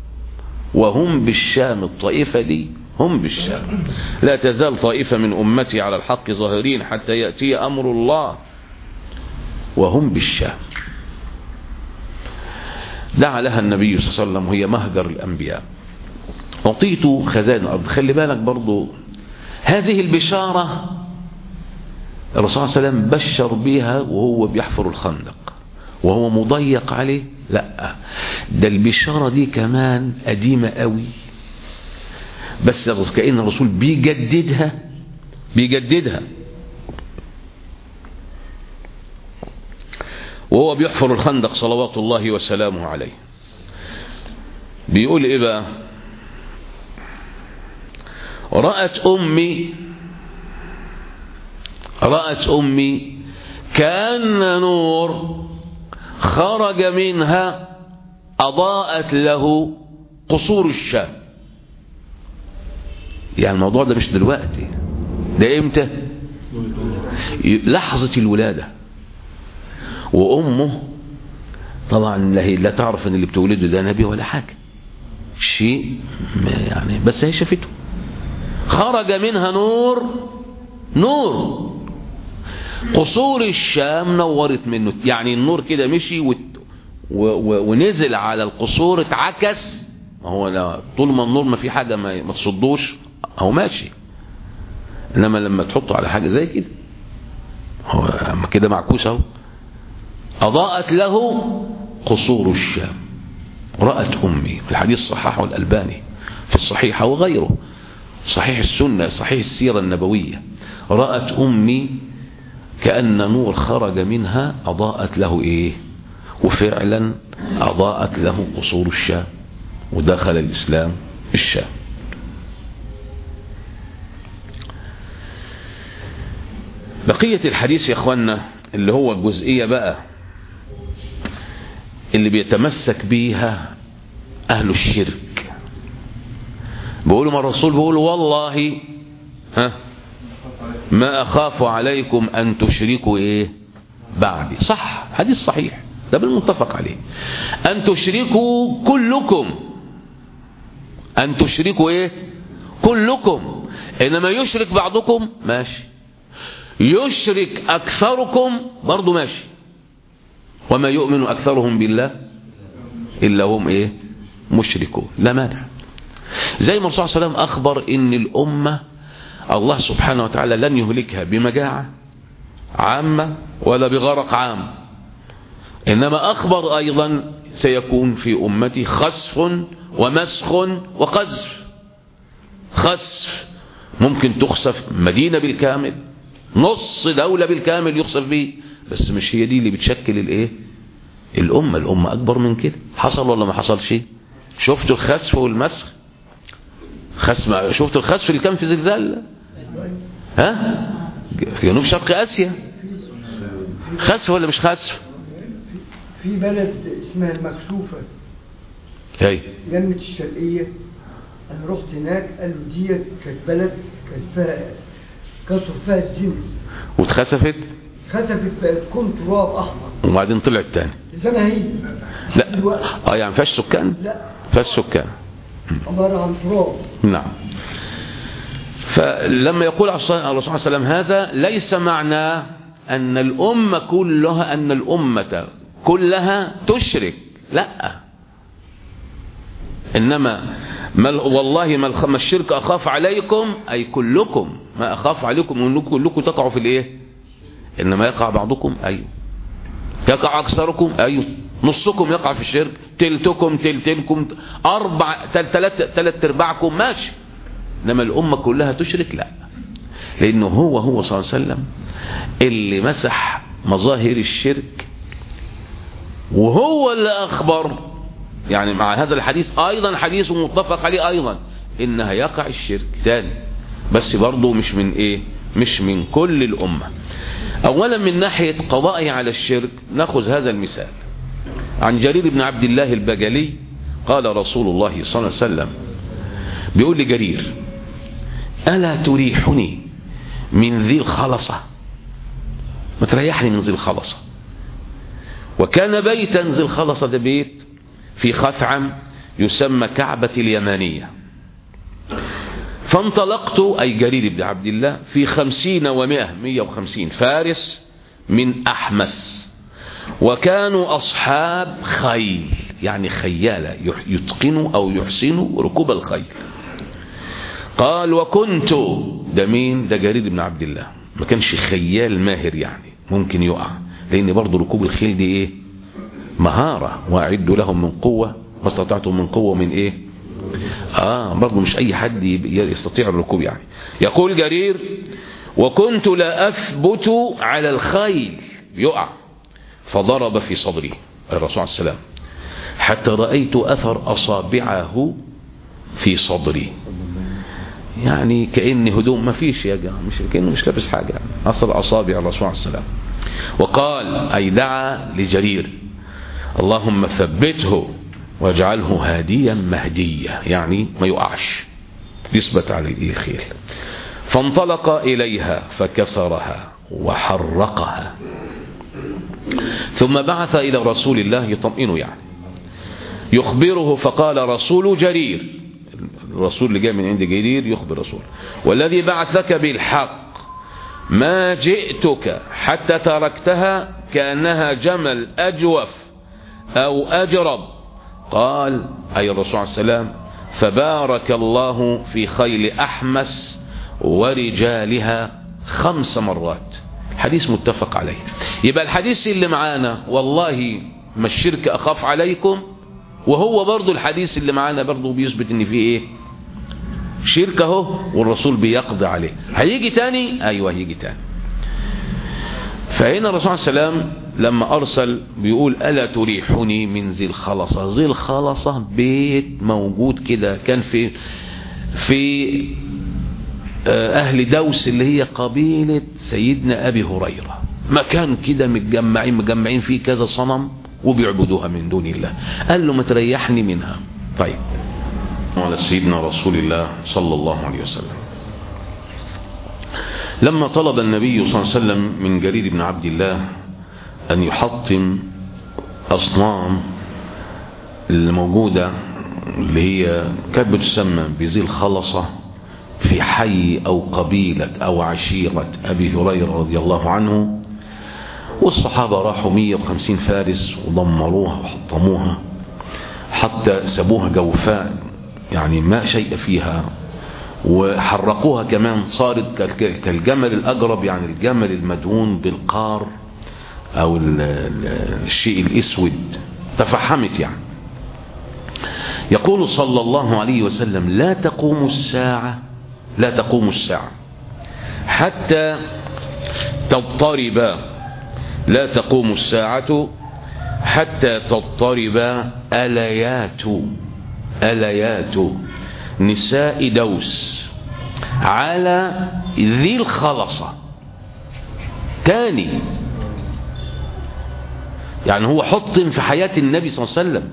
وهم بالشام الطائفة دي هم بالشام لا تزال طائفة من أمتي على الحق ظاهرين حتى يأتي أمر الله وهم بالشام دعا لها النبي صلى الله عليه وسلم وهي مهجر الأنبياء أعطيت خزائن الأرض خلي بالك برضو هذه البشارة الرسول صلى الله عليه وسلم بشر بها وهو بيحفر الخندق وهو مضيق عليه لا ده البشارة دي كمان قديمة قوي بس كأن الرسول بيجددها بيجددها وهو بيحفر الخندق صلوات الله وسلامه عليه بيقول ايه بقى رأت أمي رأت أمي كأن نور خرج منها أضاءت له قصور الشام يعني الموضوع ده مش دلوقتي ده امتى لحظة الولادة وأمه طبعا لا, هي لا تعرف ان اللي بتولده ده نبي ولا حاجة شيء يعني بس هي شافته خرج منها نور نور قصور الشام نورت منه يعني النور كده مشي و... و... و... ونزل على القصور اتعكس ما هو لا طول ما النور ما في حاجة ما, ما تصدوش هو ماشي انما لما تحطه على حاجة زي كده هو أما كده معكوس اهو اضاءت له قصور الشام رأت امي الحديث صححه الالباني في الصحيحة وغيره صحيح السنة صحيح السيرة النبوية رأت امي كأن نور خرج منها اضاءت له ايه وفعلا اضاءت له قصور الشام ودخل الاسلام الشام بقية الحديث يا اخوانا اللي هو الجزئية بقى اللي بيتمسك بيها اهل الشرك بيقولوا ما الرسول بيقول والله ها ما اخاف عليكم ان تشركوا ايه بعدي صح حديث صحيح ده بالمتفق عليه ان تشركوا كلكم ان تشركوا ايه كلكم انما يشرك بعضكم ماشي يشرك أكثركم برضو ماشي وما يؤمن أكثرهم بالله إلا هم إيه مشركون لا مانع زي ما الرسول صلى الله عليه وسلم أخبر إن الأمة الله سبحانه وتعالى لن يهلكها بمجاعة عامة ولا بغرق عام إنما أخبر أيضا سيكون في أمتي خسف ومسخ وقذف خسف ممكن تخسف مدينة بالكامل نص دولة بالكامل يخسف به بس مش هي دي اللي بتشكل الايه الأمة الأمة أكبر من كده حصل ولا ما حصلش شفتوا الخسف والمسخ خسف شفتوا الخسف اللي كان في زلزال ها في جنوب شرق آسيا خسف ولا مش خسف في بلد اسمها المكشوفة هي جنة الشرقية أنا رحت هناك قالوا ديت كانت بلد كانت فيها كسر فيها الزمن واتخسفت خسفت بقت كون تراب أحمر وبعدين طلعت تاني زي ما هي لا دلوقتي اه يعني فيهاش سكان لا فيهاش سكان عبارة عن تراب نعم فلما يقول الرسول صلى الله عليه وسلم هذا ليس معنى أن الأمة كلها أن الأمة كلها تشرك لا إنما ما والله ما الخ- ما الشرك أخاف عليكم أي كلكم ما أخاف عليكم أنكم كلكم تقعوا في الإيه إنما يقع بعضكم أيوه يقع أكثركم أيوه نصكم يقع في الشرك تلتكم تلتلكم أربع تل- تلت تلت أرباعكم ماشي إنما الأمة كلها تشرك لا لأنه هو هو صلى الله عليه وسلم اللي مسح مظاهر الشرك وهو اللي أخبر يعني مع هذا الحديث أيضا حديث متفق عليه أيضا إنها يقع الشرك تاني بس برضه مش من إيه مش من كل الأمة أولا من ناحية قضائه على الشرك نأخذ هذا المثال عن جرير بن عبد الله البجلي قال رسول الله صلى الله عليه وسلم بيقول لجرير ألا تريحني من ذي الخلصة ما تريحني من ذي الخلصة وكان بيتا ذي الخلصة ده بيت في خثعم يسمى كعبة اليمانية فانطلقت أي جرير بن عبد الله في خمسين ومائة مية وخمسين فارس من أحمس وكانوا أصحاب خيل يعني خيالة يتقنوا أو يحسنوا ركوب الخيل قال وكنت ده مين ده جرير بن عبد الله ما كانش خيال ماهر يعني ممكن يقع لأن برضه ركوب الخيل دي إيه مهارة وأعدوا لهم من قوة ما استطعتم من قوة من إيه آه برضه مش أي حد يستطيع الركوب يعني يقول جرير وكنت لا أثبت على الخيل يقع فضرب في صدري الرسول عليه السلام حتى رأيت أثر أصابعه في صدري يعني كأن هدوم ما فيش يا جماعة مش كأنه مش لابس حاجة يعني أثر أصابع الرسول عليه السلام وقال أي دعا لجرير اللهم ثبته واجعله هاديا مهديا يعني ما يقعش يثبت عليه الخيل فانطلق إليها فكسرها وحرقها ثم بعث إلى رسول الله يطمئنه يعني يخبره فقال رسول جرير الرسول اللي جاء من عند جرير يخبر رسول والذي بعثك بالحق ما جئتك حتى تركتها كأنها جمل أجوف أو أجرب قال أي الرسول عليه السلام فبارك الله في خيل أحمس ورجالها خمس مرات حديث متفق عليه يبقى الحديث اللي معانا والله ما الشرك أخاف عليكم وهو برضو الحديث اللي معانا برضو بيثبت ان في ايه شرك اهو والرسول بيقضي عليه هيجي تاني ايوه هيجي تاني فهنا الرسول صلى الله عليه وسلم لما ارسل بيقول الا تريحني من ذي الخلصه ذي الخلصه بيت موجود كده كان في في اهل دوس اللي هي قبيله سيدنا ابي هريره مكان كده متجمعين مجمعين فيه كذا صنم وبيعبدوها من دون الله قال له ما تريحني منها طيب على سيدنا رسول الله صلى الله عليه وسلم لما طلب النبي صلى الله عليه وسلم من جرير بن عبد الله أن يحطم أصنام الموجودة اللي هي كانت بتسمى بذي الخلصة في حي أو قبيلة أو عشيرة أبي هريرة رضي الله عنه والصحابة راحوا 150 فارس ودمروها وحطموها حتى سبوها جوفاء يعني ما شيء فيها وحرقوها كمان صارت كالجمل الأجرب يعني الجمل المدهون بالقار أو الشيء الإسود تفحمت يعني يقول صلى الله عليه وسلم لا تقوم الساعة لا تقوم الساعة حتى تضطرب لا تقوم الساعة حتى تضطرب أليات أليات نساء دوس على ذي الخلصة تاني يعني هو حطم في حياة النبي صلى الله عليه وسلم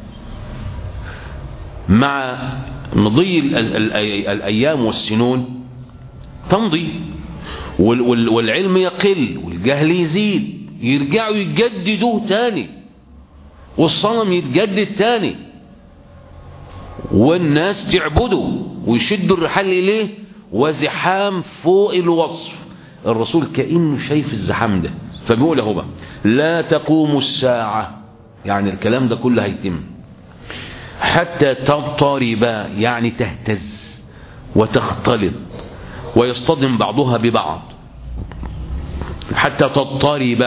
مع مضي الأيام والسنون تمضي والعلم يقل والجهل يزيد يرجعوا يجددوا تاني والصنم يتجدد تاني والناس تعبده ويشدوا الرحال إليه وزحام فوق الوصف الرسول كأنه شايف الزحام ده فبيقول اهو بقى لا تقوم الساعة يعني الكلام ده كله هيتم حتى تضطرب يعني تهتز وتختلط ويصطدم بعضها ببعض حتى تضطرب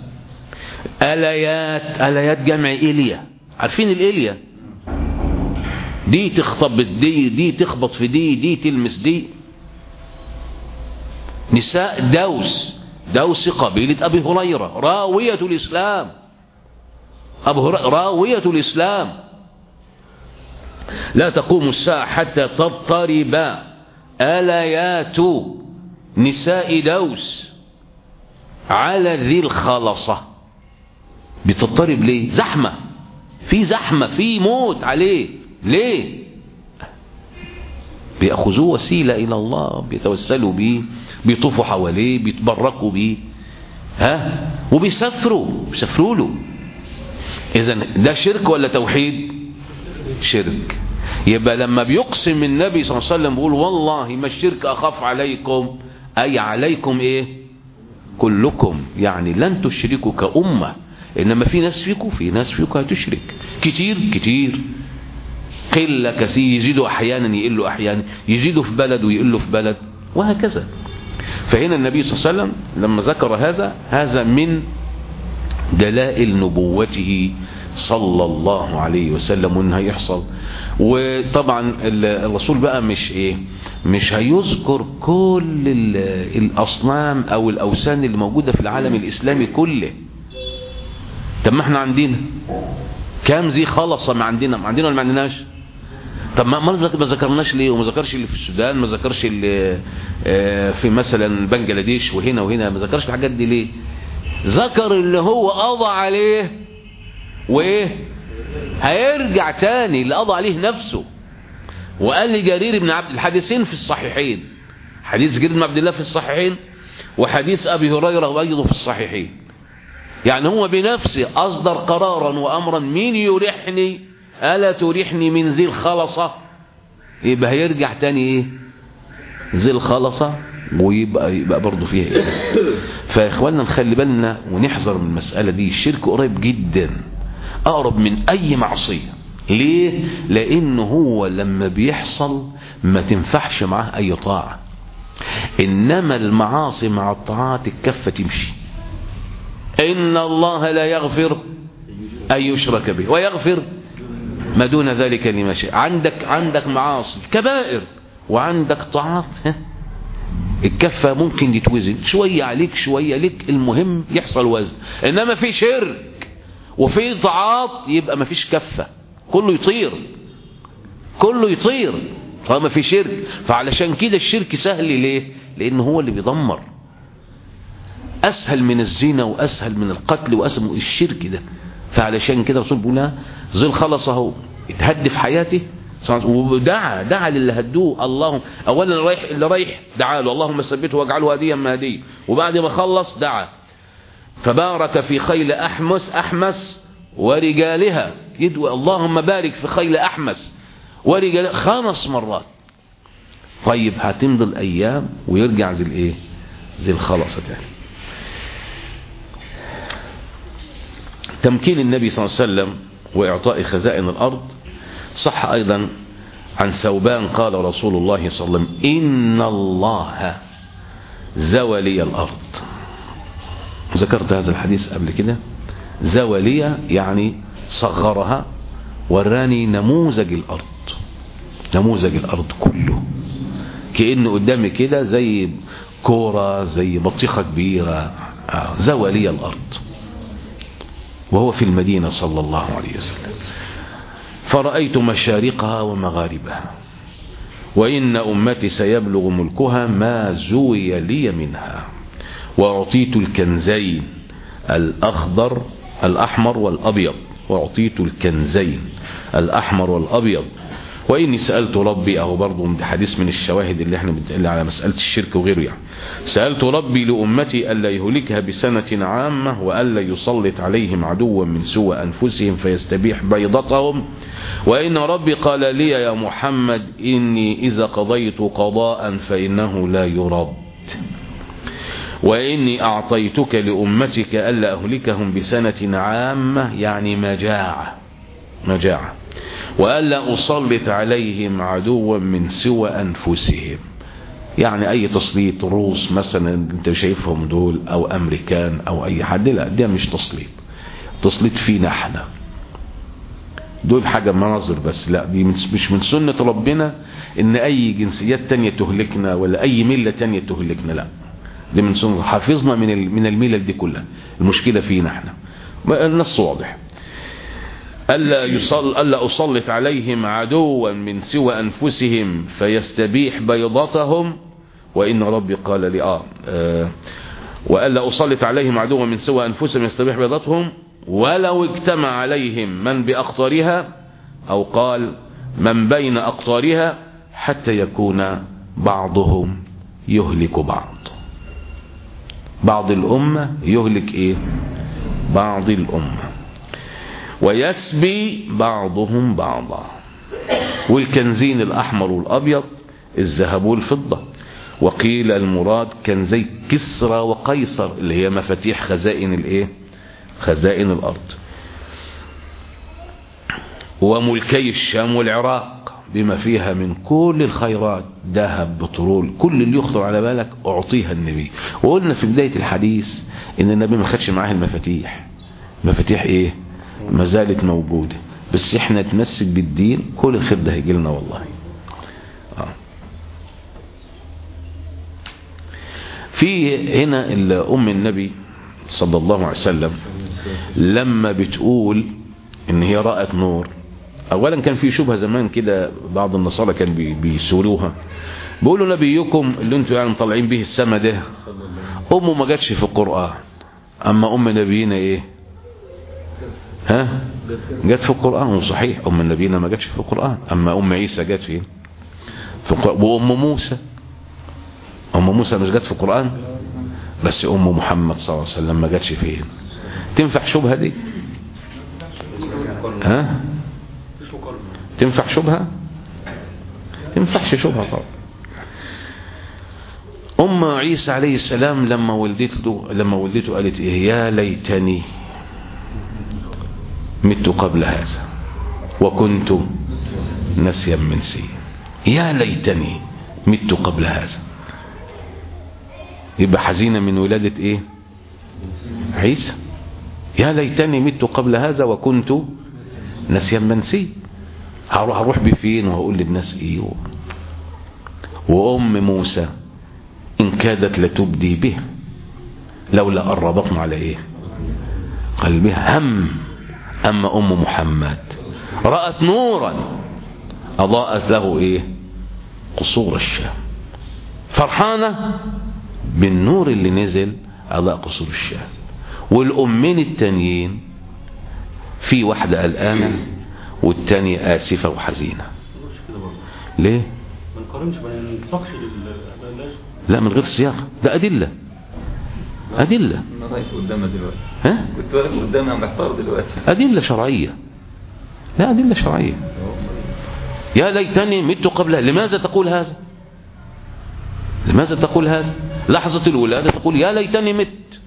أليات أليات جمع إليا عارفين الإليا دي تخطب دي دي تخبط في دي دي تلمس دي نساء دوس دوس قبيلة أبي هريرة راوية الإسلام أبو هريرة راوية الإسلام لا تقوم الساعة حتى تضطرب آليات نساء دوس على ذي الخلصة بتضطرب ليه زحمة في زحمة في موت عليه ليه بيأخذوه وسيلة إلى الله بيتوسلوا بيه بيطوفوا حواليه بيتبركوا بيه ها وبيسافروا بيسافروا له إذا ده شرك ولا توحيد شرك يبقى لما بيقسم النبي صلى الله عليه وسلم بيقول والله ما الشرك أخاف عليكم أي عليكم إيه كلكم يعني لن تشركوا كأمة إنما في ناس فيكم في ناس فيكم هتشرك كتير كتير قلة كثير يزيدوا أحيانا يقلوا أحيانا يزيدوا في بلد ويقلوا في بلد وهكذا فهنا النبي صلى الله عليه وسلم لما ذكر هذا هذا من دلائل نبوته صلى الله عليه وسلم وان هيحصل وطبعا الرسول بقى مش ايه مش هيذكر كل الاصنام او الاوثان اللي موجوده في العالم الاسلامي كله طب ما احنا عندنا كام ذي خلصه ما عندنا ما عندنا ولا ما عندناش طب ما ما ذكرناش ليه وما ذكرش اللي في السودان ما ذكرش اللي في مثلا بنجلاديش وهنا وهنا ما ذكرش الحاجات دي ليه ذكر اللي هو قضى عليه وايه هيرجع تاني اللي قضى عليه نفسه وقال لجرير بن عبد الحديثين في الصحيحين حديث جرير بن عبد الله في الصحيحين وحديث ابي هريره ايضا في الصحيحين يعني هو بنفسه اصدر قرارا وامرا مين يريحني الا تريحني من ذي الخلصه يبقى هيرجع تاني ايه ذي الخلصه ويبقى يبقى برضه فيها إيه؟ فيا اخوانا نخلي بالنا ونحذر من المساله دي الشرك قريب جدا اقرب من اي معصيه ليه لانه هو لما بيحصل ما تنفعش معاه اي طاعه إنما المعاصي مع الطاعات الكفة تمشي إن الله لا يغفر أن يشرك به ويغفر ما دون ذلك لما شاء عندك عندك معاصي كبائر وعندك طاعات ها الكفة ممكن يتوزن شوية عليك شوية لك المهم يحصل وزن إنما في شرك وفي طاعات يبقى ما فيش كفة كله يطير كله يطير طالما في شرك فعلشان كده الشرك سهل ليه لأن هو اللي بيدمر أسهل من الزنا وأسهل من القتل وأسهل من الشرك ده فعلشان كده الرسول بيقول ظل خلص اهو اتهد في حياته ودعا دعا للي هدوه اللهم اولا رايح اللي رايح دعا له اللهم ثبته واجعله هديا مهديا وبعد ما خلص دعا فبارك في خيل احمس احمس ورجالها يدعو اللهم بارك في خيل احمس ورجال خمس مرات طيب هتمضي الايام ويرجع زي الايه زي الخلصه تاني تمكين النبي صلى الله عليه وسلم وإعطاء خزائن الأرض صح أيضا عن ثوبان قال رسول الله صلى الله عليه وسلم إن الله زوى لي الأرض ذكرت هذا الحديث قبل كده زوى لي يعني صغرها وراني نموذج الأرض نموذج الأرض كله كأنه قدامي كده زي كورة زي بطيخة كبيرة زوى لي الأرض وهو في المدينة صلى الله عليه وسلم فرأيت مشارقها ومغاربها وإن أمتي سيبلغ ملكها ما زوي لي منها وأعطيت الكنزين الأخضر الأحمر والأبيض وأعطيت الكنزين الأحمر والأبيض وإني سألت ربي أهو برضو من حديث من الشواهد اللي احنا اللي على مسألة الشرك وغيره يعني سألت ربي لأمتي ألا يهلكها بسنة عامة وألا يسلط عليهم عدوا من سوى أنفسهم فيستبيح بيضتهم وإن ربي قال لي يا محمد إني إذا قضيت قضاء فإنه لا يرد وإني أعطيتك لأمتك ألا أهلكهم بسنة عامة يعني مجاعة مجاعة وألا أسلط عليهم عدوا من سوى أنفسهم يعني أي تسليط روس مثلا أنت شايفهم دول أو أمريكان أو أي حد لا ده مش تسليط تسليط فينا احنا دول حاجة مناظر بس لا دي مش من سنة ربنا ان اي جنسيات تانية تهلكنا ولا اي ملة تانية تهلكنا لا دي من سنة حافظنا من من الملل دي كلها المشكلة فينا احنا النص واضح ألا, يصل ألا أسلط عليهم عدوا من سوى أنفسهم فيستبيح بيضتهم وإن ربي قال لي آه, آه وألا أسلط عليهم عدوا من سوى أنفسهم يستبيح بيضتهم ولو اجتمع عليهم من بأقطارها أو قال من بين أقطارها حتى يكون بعضهم يهلك بعض بعض الأمة يهلك إيه بعض الأمة ويسبي بعضهم بعضا والكنزين الأحمر والأبيض الذهب والفضة وقيل المراد كنزي كسرى وقيصر اللي هي مفاتيح خزائن الايه خزائن الأرض وملكي الشام والعراق بما فيها من كل الخيرات ذهب بترول كل اللي يخطر على بالك أعطيها النبي وقلنا في بداية الحديث إن النبي ما خدش معاه المفاتيح مفاتيح إيه ما زالت موجودة بس احنا نتمسك بالدين كل الخير ده هيجي لنا والله آه. في هنا أم النبي صلى الله عليه وسلم لما بتقول ان هي رأت نور اولا كان في شبهة زمان كده بعض النصارى كان بي بيسولوها بيقولوا نبيكم اللي انتوا يعني مطلعين به السما ده امه ما جاتش في القرآن اما ام نبينا ايه ها جت في القرآن صحيح ام نبينا ما جاتش في القرآن اما ام عيسى جت فين في القرآن وام موسى ام موسى مش جت في القرآن بس ام محمد صلى الله عليه وسلم ما جاتش فين تنفع شبهة دي ها تنفع شبهة تنفعش شبهة طبعا أم عيسى عليه السلام لما ولدته لما ولدته قالت إيه يا ليتني مت قبل هذا وكنت نسيا منسيا يا ليتني مت قبل هذا يبقى حزينة من ولادة ايه عيسى يا ليتني مت قبل هذا وكنت نسيا منسي هروح اروح بفين وهقول للناس ايه وام موسى ان كادت لتبدي به لولا ان ربطنا على ايه قلبها هم اما ام محمد رأت نورا اضاءت له ايه قصور الشام فرحانة بالنور اللي نزل اضاء قصور الشام والامين التانيين في واحدة قلقانة والتانية آسفة وحزينة ليه؟ ما نقارنش ما ننفقش لل لا من غير سياق ده أدلة أدلة انا واقف قدامها دلوقتي ها؟ كنت واقف قدامها محتار دلوقتي أدلة شرعية لا أدلة شرعية يا ليتني مت قبلها لماذا تقول هذا لماذا تقول هذا لحظة الولادة تقول يا ليتني مت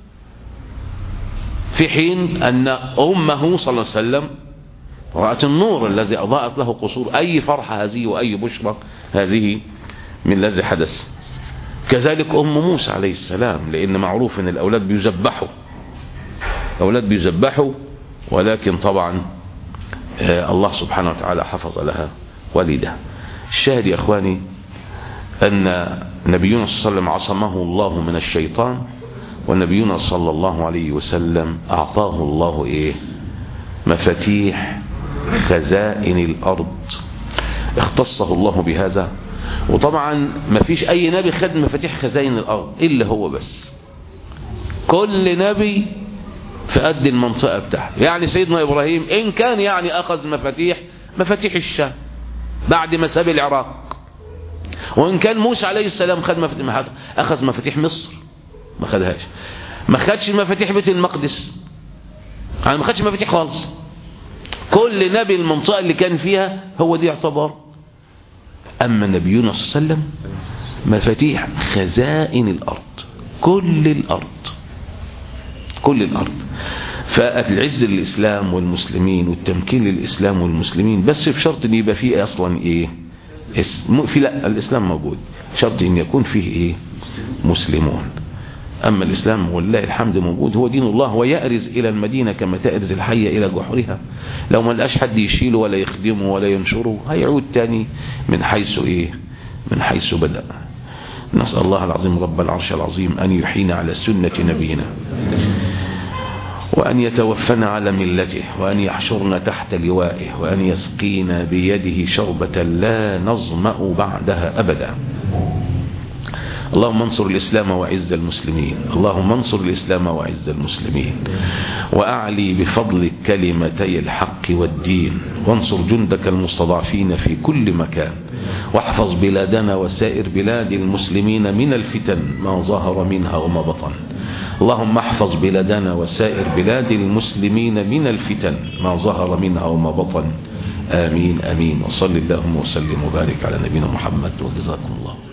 في حين أن أمه صلى الله عليه وسلم رأت النور الذي أضاءت له قصور أي فرحة هذه وأي بشرة هذه من الذي حدث كذلك أم موسى عليه السلام لأن معروف أن الأولاد بيذبحوا الأولاد بيذبحوا ولكن طبعا آه، الله سبحانه وتعالى حفظ لها والدها الشاهد يا أخواني أن نبينا صلى الله عليه وسلم عصمه الله من الشيطان ونبينا صلى الله عليه وسلم أعطاه الله إيه مفاتيح خزائن الأرض اختصه الله بهذا وطبعا ما فيش أي نبي خد مفاتيح خزائن الأرض إلا هو بس كل نبي في قد المنطقة بتاعته يعني سيدنا إبراهيم إن كان يعني أخذ مفاتيح مفاتيح الشام بعد ما ساب العراق وإن كان موسى عليه السلام خد مفاتيح أخذ مفاتيح مصر ما خدهاش ما خدش مفاتيح بيت المقدس يعني ما خدش مفاتيح خالص كل نبي المنطقة اللي كان فيها هو دي يعتبر أما نبينا صلى الله عليه وسلم مفاتيح خزائن الأرض كل الأرض كل الأرض فالعز للإسلام والمسلمين والتمكين للإسلام والمسلمين بس في شرط أن يبقى فيه أصلا إيه اسم في لا الإسلام موجود شرط أن يكون فيه إيه مسلمون أما الإسلام والله الحمد موجود هو دين الله ويأرز إلى المدينة كما تأرز الحية إلى جحرها لو ما لقاش حد يشيله ولا يخدمه ولا ينشره هيعود تاني من حيث إيه من حيث بدأ نسأل الله العظيم رب العرش العظيم أن يحيينا على سنة نبينا وأن يتوفنا على ملته وأن يحشرنا تحت لوائه وأن يسقينا بيده شربة لا نظمأ بعدها أبدا اللهم انصر الإسلام وعز المسلمين اللهم انصر الإسلام وعز المسلمين وأعلي بفضلك كلمتي الحق والدين وانصر جندك المستضعفين في كل مكان واحفظ بلادنا وسائر بلاد المسلمين من الفتن ما ظهر منها وما بطن اللهم احفظ بلادنا وسائر بلاد المسلمين من الفتن ما ظهر منها وما بطن آمين آمين وصل اللهم وسلم وبارك على نبينا محمد وجزاكم الله